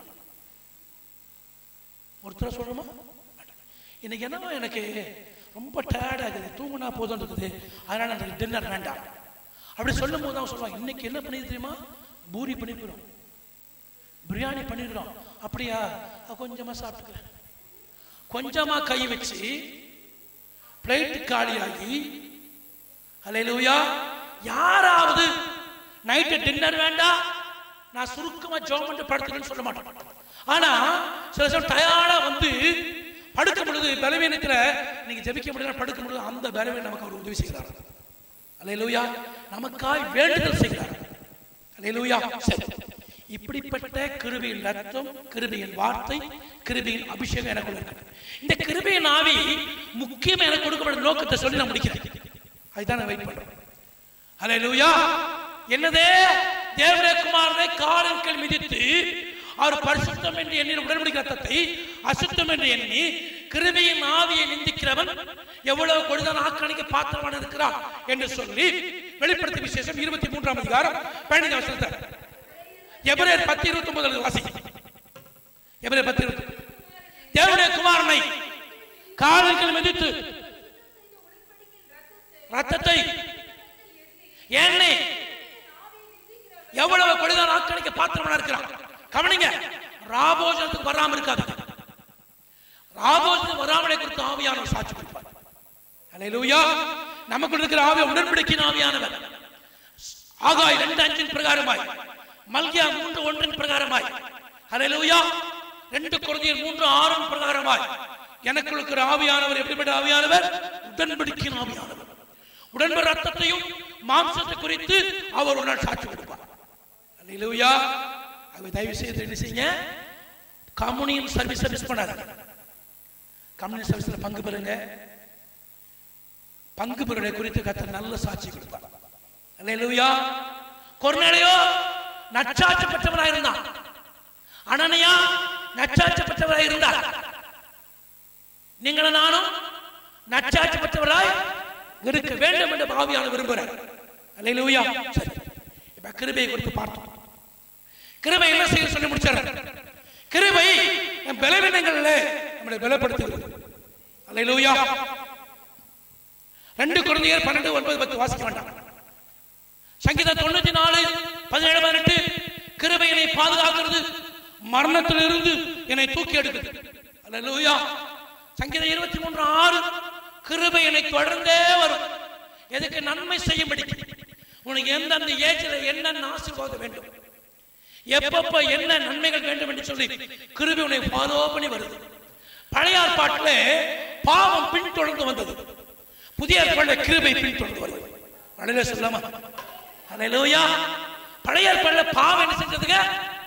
ஒருத்தர் சொல்லணுமா மாட்டோம். இன்னைக்கு என்னவோ எனக்கு ரொம்ப டயர்டா இருக்குது தூங்குனா போதும் இருக்குது அதனால எனக்கு டின்னர் வேண்டாம் அப்படி சொல்லும் போது தான் சொல்லுவாங்க இன்னைக்கு என்ன பண்ணிது தெரியுமா பூரி பண்ணிருக்கிறோம் பிரியாணி பண்ணிருக்கிறோம் அப்படியா அஹ் கொஞ்சமா சாப்பிட்டுக்கிறேன் கொஞ்சமா கை வச்சு பிளேட் காலியாகி ஹalleluya யாராவது நைட்டு டின்னர் வேண்டாம் நான் சுருக்கமா ஜோம் பண்ணிட்டு படுத்துக்கிறேன்னு சொல்ல மாட்டேன் ஆனா சில சமயம் டயர்டா வந்து படுக்க பொழுது பலவீனத்துல நீங்க ஜெபிக்க முடியல படுக்க முடியல அந்த பலவீனம் நமக்கு அவர் உதவி செய்கிறார் ஹalleluya நமக்காய் வேண்டுதல் செய்கிறார் ஹalleluya சரி இப்படிப்பட்ட கிருபையின் ரத்தம் கிருபையின் வார்த்தை கிருபையின் அபிஷேகம் எனக்குள்ள இருக்கு இந்த கிருபையின் ஆவி முக்கியம் எனக்கு கொடுக்கப்பட்ட நோக்கத்தை சொல்லி நான் முடிக்கிறேன் அதுதான் நான் வெயிட் பண்றேன் ஹalleluya என்னதே தேவனுடைய குமாரனை காலின் கீழ் மிதித்து அவர் பரிசுத்தம் என்று எண்ணி உடன்படிக்கை ரத்தத்தை அசுத்தம் என்று எண்ணி கிருபையின் ஆவியை நிந்திக்கிறவன் எவ்வளவு கொடுதான் ஆக்கணிக்க பாத்திரமான இருக்கிறான் என்று சொல்லி வெளிப்படுத்த விசேஷம் இருபத்தி மூன்றாம் அதிகாரம் பதினைந்து வசனத்தை எபிரேயர் பத்து இருபத்தி ஒன்பது வாசி எபிரேயர் பத்து இருபத்தி தேவனுடைய குமாரனை காலில் மிதித்து ரத்தத்தை எண்ணெய் எவ்வளவு கொடிதான் ஆக்கணிக்க பாத்திரமா இருக்கிறான் கவனிங்க ராபோஜனத்துக்கு வராம இருக்காது ராபோஜனத்துக்கு வராமலே குறித்து ஆவியானவர் சாட்சி கொடுப்பார் அல்லேலூயா நமக்குள்ள இருக்கிற ஆவி உடன்படிக்கையின் ஆவியானவர் ஆகாய் ரெண்டு அஞ்சின் பிரகாரமாய் மல்கியா மூன்று ஒன்றின் பிரகாரமாய் ஹalleluya ரெண்டு குருதியர் மூன்று ஆறின் பிரகாரமாய் எனக்குள் இருக்கிற ஆவியானவர் எப்படிப்பட்ட ஆவியானவர் உடன்படிக்கையின் ஆவியானவர் உடன்பு ரத்தத்தையும் மாம்சத்தை குறித்து அவர் ஒரு நாள் சாட்சி கொடுப்பார் ஹalleluya அது தயவு செய்து என்ன செய்யுங்க கம்யூனியன் சர்வீஸ் மிஸ் பண்ணாத கம்யூனியன் சர்வீஸ்ல பங்கு பெறுங்க பங்கு பெறுவதை குறித்து கத்த நல்ல சாட்சி கொடுப்பார் அல்லேலூயா கொர்நேலியோ நச்சாட்சி பெற்றவராய் இருந்தான் அனனியா நச்சாட்சி பெற்றவராய் இருந்தார் நீங்களும் நானும் நச்சாட்சி பெற்றவராய் இருக்க வேண்டும் என்று பாவியான விரும்புகிறார் அல்லேலூயா சரி இப்ப கிருபையை குறித்து பார்த்தோம் கிருபை என்ன செய்ய சொல்லி முடிச்சார் கிருபை நம் பலவீனங்களில் நம்மளை பலப்படுத்துகிறது அல்லேலூயா ரெண்டு குழந்தையர் பன்னெண்டு ஒன்பது பத்து வாசிக்க வேண்டாம் சங்கீதம் தொண்ணூத்தி நாலு பதினேழு பதினெட்டு கிருபை என்னை பாதுகாக்கிறது மரணத்திலிருந்து என்னை தூக்கி எடுக்குது அல்லேலூயா சங்கீதம் இருபத்தி மூன்று ஆறு கிருபை என்னை தொடர்ந்தே வரும் எதுக்கு நன்மை செய்யும்படி உனக்கு எந்தெந்த ஏஜில் என்னென்ன ஆசீர்வாதம் வேண்டும் எப்பப்ப என்ன நன்மைகள் வேண்டும் என்று சொல்லி கிருபை உன்னை ஃபாலோ பண்ணி வருது பழைய ஏற்பாட்டில் பாவம் பின்தொடர்ந்து வந்தது புதிய ஏற்பாட்டில் கிருபை பின்தொடர்ந்து வருது அடையில சொல்லாமா அலையிலோயா பழைய ஏற்பாட்டில் பாவம் என்ன செஞ்சதுங்க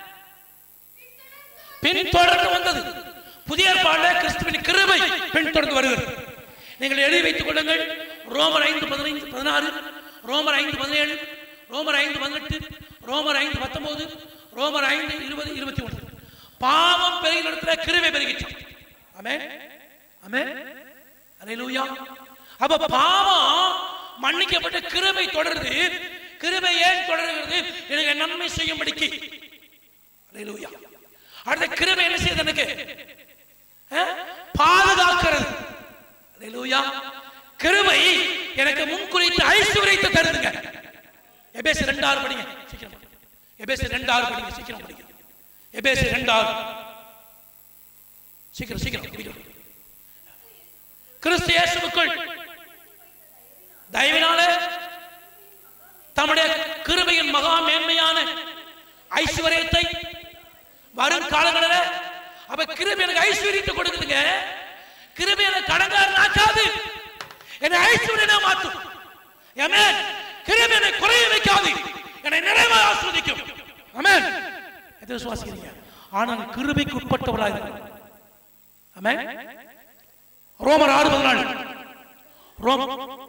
பின்தொடர்ந்து வந்தது புதிய ஏற்பாட்டில் கிறிஸ்துவின் கிருபை பின்தொடர்ந்து வருகிறது நீங்கள் எழுதி வைத்துக் கொள்ளுங்கள் ரோமர் ஐந்து பதினைந்து பதினாறு ரோமர் ஐந்து பதினேழு ரோமர் ஐந்து பதினெட்டு ரோமர் ஐந்து பத்தொன்பது ரோமர் ஐந்து இருபது இருபத்தி ஒன்று பாவம் பெருகிற இடத்துல கிருபை பெருகிட்டான் ஆமே ஆமே அல்லேலூயா அப்ப பாவம் மன்னிக்கப்பட்ட கிருபை தொடருது கிருபை ஏன் தொடர்கிறது எனக்கு நன்மை செய்யும்படிக்கு அல்லேலூயா அடுத்த கிருபை என்ன செய்யுது எனக்கு அஹ்? பாதுகாக்கிறது அல்லேலூயா கிருபை எனக்கு முன்குறித்து ஐஸ்வர்யத்தை தருதுங்க எபேசு ரெண்டு ஆறு படிங்க சீக்கிரம் படிங்க. எபேசு ரெண்டு ஆறு படிங்க சீக்கிரம் படிங்க எபேசு ரெண்டாவது சீக்கிரம் சீக்கிரம் முடிக்கணும் கிறிஸ்து இயேசுவுக்குள் தயவினாலே தம்முடைய கிருபையின் மகா மேன்மையான ஐஸ்வர்யத்தை வரும் காலங்களில் அப்ப கிருபை எனக்கு ஐஸ்வர்யத்தை கொடுக்குதுங்க கிருபை எனக்கு கடங்காரன் ஆக்காது என்னை ஐஸ்வர்யனா மாற்றும் ஆமென் கிருபை என்னை குறைய வைக்காது என்னை நிறைவாக ஆஸ்வதிக்கும் ஆமென் எதை விசுவாசிக்கிறீங்க ஆனால் கிருபைக்கு உட்பட்டவராக இருக்கிறார் ஆமென் ரோமர் ஆறு பதினாலு ரோம்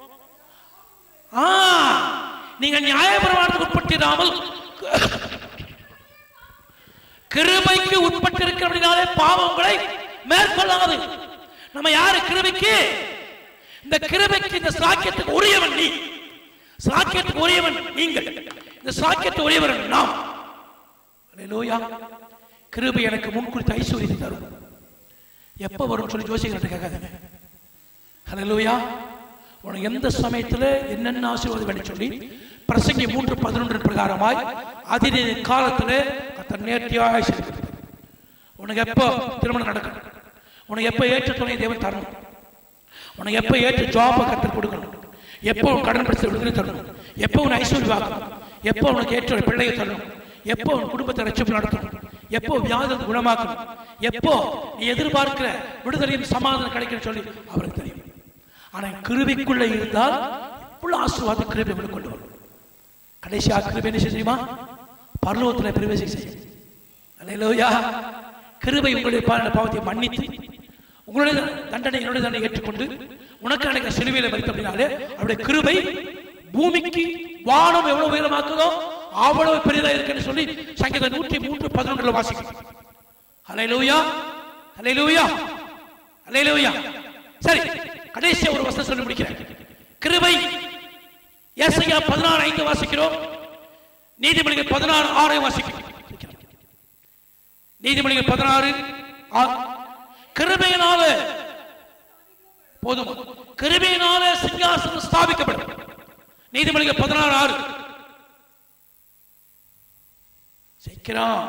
ஆ நீங்க நியாயப்பிரமாணத்துக்கு உட்பட்டிராமல் கிருபைக்கு உட்பட்டிருக்கிறபடினாலே பாவம் உங்களை மேற்கொள்ளாது நம்ம யாரு கிருபைக்கு இந்த கிருபைக்கு இந்த சாக்கியத்துக்கு உரியவன் நீ சாக்கியத்துக்கு உரியவன் நீங்கள் இந்த சாக்கியத்துக்கு உரியவன் நாம் அல்லேலூயா கிருபை எனக்கு முன்குறித்து ஐஸ்வர்யத்தை தரும் எப்ப வரும் சொல்லி ஜோசிக்கிறத கேட்காதீங்க ஹalleluya உனக்கு எந்த சமயத்துல என்னென்ன ஆசீர்வாதம் வேண்டும் சொல்லி பிரசங்கி மூன்று பதினொன்று பிரகாரமாய் அதின காலத்துல கத்தர் நேர்த்தியாய் செய்கிறது உனக்கு எப்போ திருமணம் நடக்கணும் உனக்கு எப்போ ஏற்ற துணை தேவன் தரணும் உனக்கு எப்போ ஏற்ற ஜாபை கத்தர் கொடுக்கணும் எப்போ உன் கடன் பிரச்சனை விடுதலை தரணும் எப்போ உன் ஐஸ்வர்யம் ஆகணும் எப்போ உனக்கு ஏற்ற ஒரு பிள்ளையை தரணும் எப்போ உன் குடும்பத்தை ரட்சிப்பு நடத்தணும் எப்போ வியாதி குணமாக்கணும் எப்போ நீ எதிர்பார்க்கிற விடுதலையும் சமாதானம் கிடைக்கும் சொல்லி அவருக்கு தெரியும் ஆனா கிருபிக்குள்ள இருந்தால் இவ்வளவு ஆசீர்வாதம் கிருபை உங்களுக்கு கொண்டு வரும் கடைசியா கிருபை என்ன செய்ய தெரியுமா பரலோகத்தில் பிரவேசி செய்யும் அல்லேலூயா கிருபை உங்களுடைய பா- பாவத்தை மன்னித்து உங்களுடைய தண்டனை என்னுடைய தண்டனை ஏற்றுக்கொண்டு உனக்கு அன்னைக்கு சிலுவையில மறித்த அப்படின்னாலே அவருடைய கிருபை பூமிக்கு வானம் எவ்வளவு உயரமாக்குதோ அவ்வளவு பெரியதா இருக்குன்னு சொல்லி சங்கீதம் நூற்றி மூன்று பதினொன்றுல வாசிக்கும் ஹalleluya ஹalleluya ஹalleluya சரி கடைசியா ஒரு வசனம் சொல்லி முடிக்கிறேன் கிருபை ஏசாயா பதினாறு ஐந்து வாசிக்கிறோம் நீதிமொழிகள் பதினாறு ஆறை வாசிக்கிறோம் நீதிமொழிகள் பதினாறு ஆறு. கிருபையினால போதும் கிருபையினால சிங்காசனம் ஸ்தாபிக்கப்படும் நீதிமொழிகள் பதினாறு ஆறு சீக்கிரம்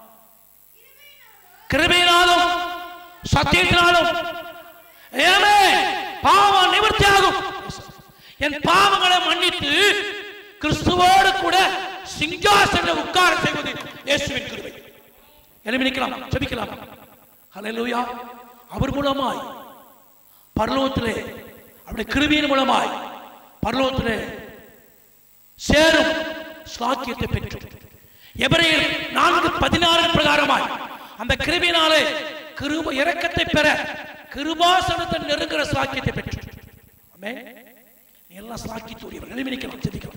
கிருபையினாலும் சத்தியத்தினாலும் ஏமே பாவம் நிவர்த்தியாகும் என் பாவங்களை மன்னித்து கிறிஸ்துவோடு கூட சிங்காசன உட்கார செய்வது இயேசுவின் கிருபை எழுப்பி நிற்கலாம் ஜெபிக்கலாம் ஹalleluya அவர் மூலமாய் பரலோகத்திலே அவருடைய கிருபையின் மூலமாய் பரலோகத்திலே சேரும் சாக்கியத்தை பெற்று எபிரேயர் நான்கு பதினாறு பிரகாரமாய் அந்த கிருபினாலே கிருப இரக்கத்தை பெற கிருபாசனத்தை நெருங்குற சாக்கியத்தை பெற்று ஆமென் நீ எல்லாம் சாக்கியத்துரியவர் எழுப்பி நிற்கலாம் ஜெபிக்கலாம்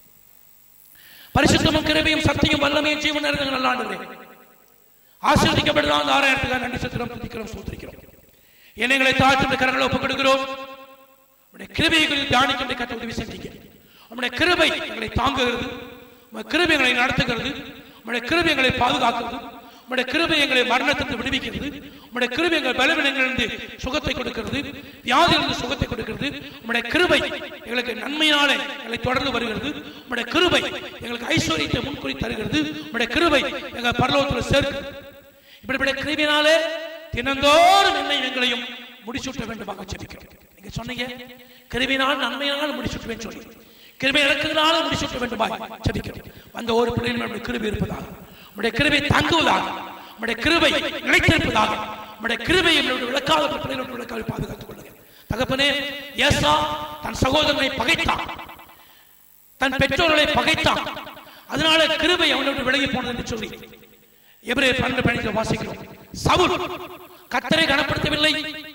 பரிசுத்தமும் கிருபையும் சக்தியும் வல்லமையும் ஜீவன் நிறைந்த நல்ல ஆண்டவரே ஆசீர்வதிக்கப்படுதான் அந்த ஆறாயிரத்துக்காக நன்றி சத்திரம் துதிக்கிறோம் சூத்திரிக்கிறோம் எங்களை தாழ்த்துடைய கரங்களை ஒப்புக் கொடுக்கிறோம் உடைய கிருபைகளை தியானிக்கின்ற கத்த உதவி செஞ்சீங்க உம்முடைய கிருபை எங்களை தாங்குகிறது உம்முடைய கிருபை எங்களை நடத்துகிறது உம்முடைய கிருபை எங்களை பாதுகாக்கிறது உம்முடைய கிருபை எங்களை மரணத்திலிருந்து விடுவிக்கிறது உம்முடைய கிருபை எங்கள் பலவீனங்களிலிருந்து சுகத்தை கொடுக்கிறது வியாதியிலிருந்து சுகத்தை கொடுக்கிறது உம்முடைய கிருபை எங்களுக்கு நன்மையாலே எங்களை தொடர்ந்து வருகிறது உம்முடைய கிருபை எங்களுக்கு ஐஸ்வர்யத்தை முன்குறி தருகிறது உம்முடைய கிருபை எங்கள் பரலோகத்தில் சேர்க்கிறது இப்படிப்பட்ட கிருபினாலே தினந்தோறும் என்னை எங்களையும் முடிசூட்ட வேண்டுமாக ஜெபிக்கிறோம் நீங்க சொன்னீங்க கிருபினால் நன்மையினால் முடிசூட்டுவேன் சொல்லி கிருபை இறக்குகிறால முடிசூட்ட வேண்டுமாய் ஜெபிக்கிறோம் வந்த ஒரு பிள்ளைகள் நம்முடைய கிருபை இருப்பதாக உடைய கிருபை தாங்குவதாக உடைய கிருபை நிலைத்திருப்பதாக உடைய கிருபை நம்முடைய விளக்காத பிள்ளைகளுடைய விளக்காவை பாதுகாத்துக் கொள்ளுங்க தகப்பனே ஏசா தன் சகோதரனை பகைத்தான் தன் பெற்றோர்களை பகைத்தான் அதனால கிருபை அவனோடு விலகி போனது என்று சொல்லி எபிரே பன்னெண்டு பணிக்கு வாசிக்கிறோம் சவுல் கத்தரை கனப்படுத்தவில்லை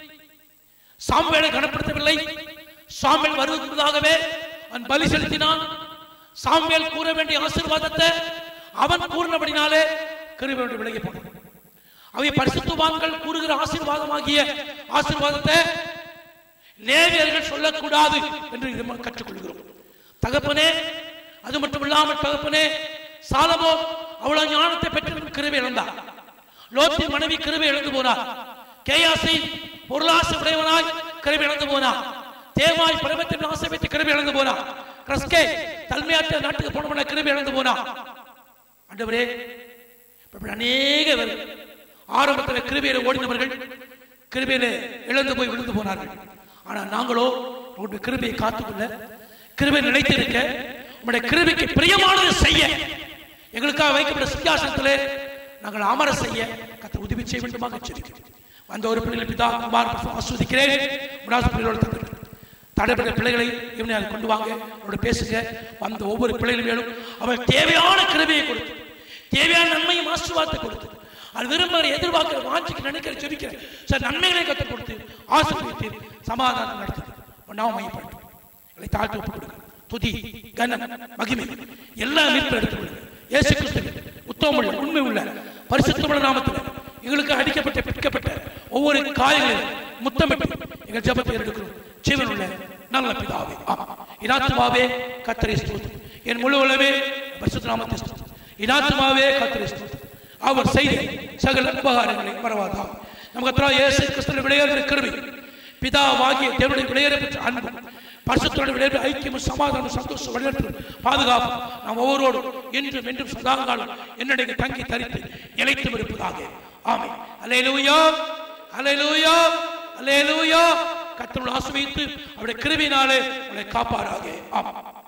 சாமுவேலை கனப்படுத்தவில்லை சாமுவேல் வருவதற்காகவே அவன் பலி செலுத்தினான் சாமுவேல் கூற வேண்டிய ஆசீர்வாதத்தை அவன் கூறினபடினாலே கிருபை விட்டு விலகி போனான் அவை பரிசுத்தவான்கள் கூறுகிற ஆசீர்வாதமாகிய ஆசீர்வாதத்தை லேவியர்கள் சொல்லக்கூடாது என்று இது நம்ம கற்றுக்கொள்கிறோம் தகப்பனே அது மட்டும் இல்லாமல் தகப்பனே சாலமோ அவ்வளவு ஞானத்தை பெற்று கிருபை இழந்தார் லோத்தின் மனைவி கிருபை இழந்து போனார் கேயாசி பொருளாசை உடையவனாய் கிருபை இழந்து போனார் தேவாய் பருவத்தின் ஆசை வைத்து கிருபை இழந்து போனார் கிறிஸ்கே தன்மையாற்ற நாட்டுக்கு போனவன கிருபை இழந்து போனார் ஆண்டவரே இப்படி அநேக பேர் ஆரம்பத்தில் கிருபையில ஓடினவர்கள் கிருபையில இழந்து போய் விழுந்து போனார்கள் ஆனா நாங்களோ உங்களுடைய கிருபையை காத்துக்கொள்ள கிருபை நிலைத்திருக்க உங்களுடைய கிருபைக்கு பிரியமானதை செய்ய எங்களுக்காக வைக்கப்பட்ட சிங்காசனத்திலே நாங்கள் அமர செய்ய கத்த உதவி செய்ய வேண்டுமாக சொல்லிக்கிறேன் வந்த ஒரு பிள்ளைகளை பிதா குமார் ஆஸ்வதிக்கிறேன் முன்னாள் பிள்ளைகளோடு தந்திருக்கிறேன் தடைப்பட்ட பிள்ளைகளை இவனை அதை கொண்டு வாங்க அவரோட பேசுங்க வந்த ஒவ்வொரு பிள்ளைகளும் மேலும் அவர் தேவையான கிருபையை கொடுத்து தேவையான நன்மையும் ஆசீர்வாதத்தை கொடுத்து அது விரும்புகிற எதிர்பார்க்கிற வாஞ்சிக்கு நினைக்கிற ஜெபிக்கிற சார் நன்மைகளை கற்றுக் கொடுத்து ஆசீர்வதித்து சமாதானம் நடத்துது ஒன்றாவும் மையப்படுத்தும் எங்களை தாழ்த்தி ஒப்புக் கொடுங்க துதி கனம் மகிமை எல்லாம் மீட்பு எடுத்துக்கொள்ளுங்க இயேசு கிறிஸ்து உத்தமமுள்ள உண்மை உள்ள பரிசுத்தமுள்ள நாமத்தில் எங்களுக்கு அடிக்கப்பட்ட பிடிக்கப்பட்ட ஒவ்வொரு காயங்களையும் முத்தமிட்டு எங்கள் ஜபத்தை எடுக்கிறோம் ஜீவனுள்ள நல்ல பிதாவே ஆமா இனாத்துமாவே கத்தரை ஸ்தோத்திரம் என் முழு உலவே பரிசுத்த நாமத்தை ஸ்தோத்திரம் இனாத்துமாவே கத்தரை ஸ்தோத்திரம் அவர் செய்த சகல உபகாரங்களை மறவாதா நமக்கு அத்தனை இயேசு கிறிஸ்துவின் விளையாடுகிற கருவி பிதாவாகிய தேவனுடைய விளையாட பெற்ற அன்பு பரிசுத்தோட விளையாட்டு ஐக்கியமும் சமாதானம் சந்தோஷம் வழிநடத்தும் பாதுகாப்பு நாம் ஒவ்வொருவரோடும் என்றும் என்றும் சதா காலம் என்னுடைய தங்கி தரித்து நிலைத்தும் இருப்பதாக ஆமென் அல்லேலூயா அல்லேலூயா அல்லேலூயா கர்த்தருடைய ஆசிர்வதித்து அவருடைய கிருபையினாலே உங்களை காப்பாராக ஆமாம்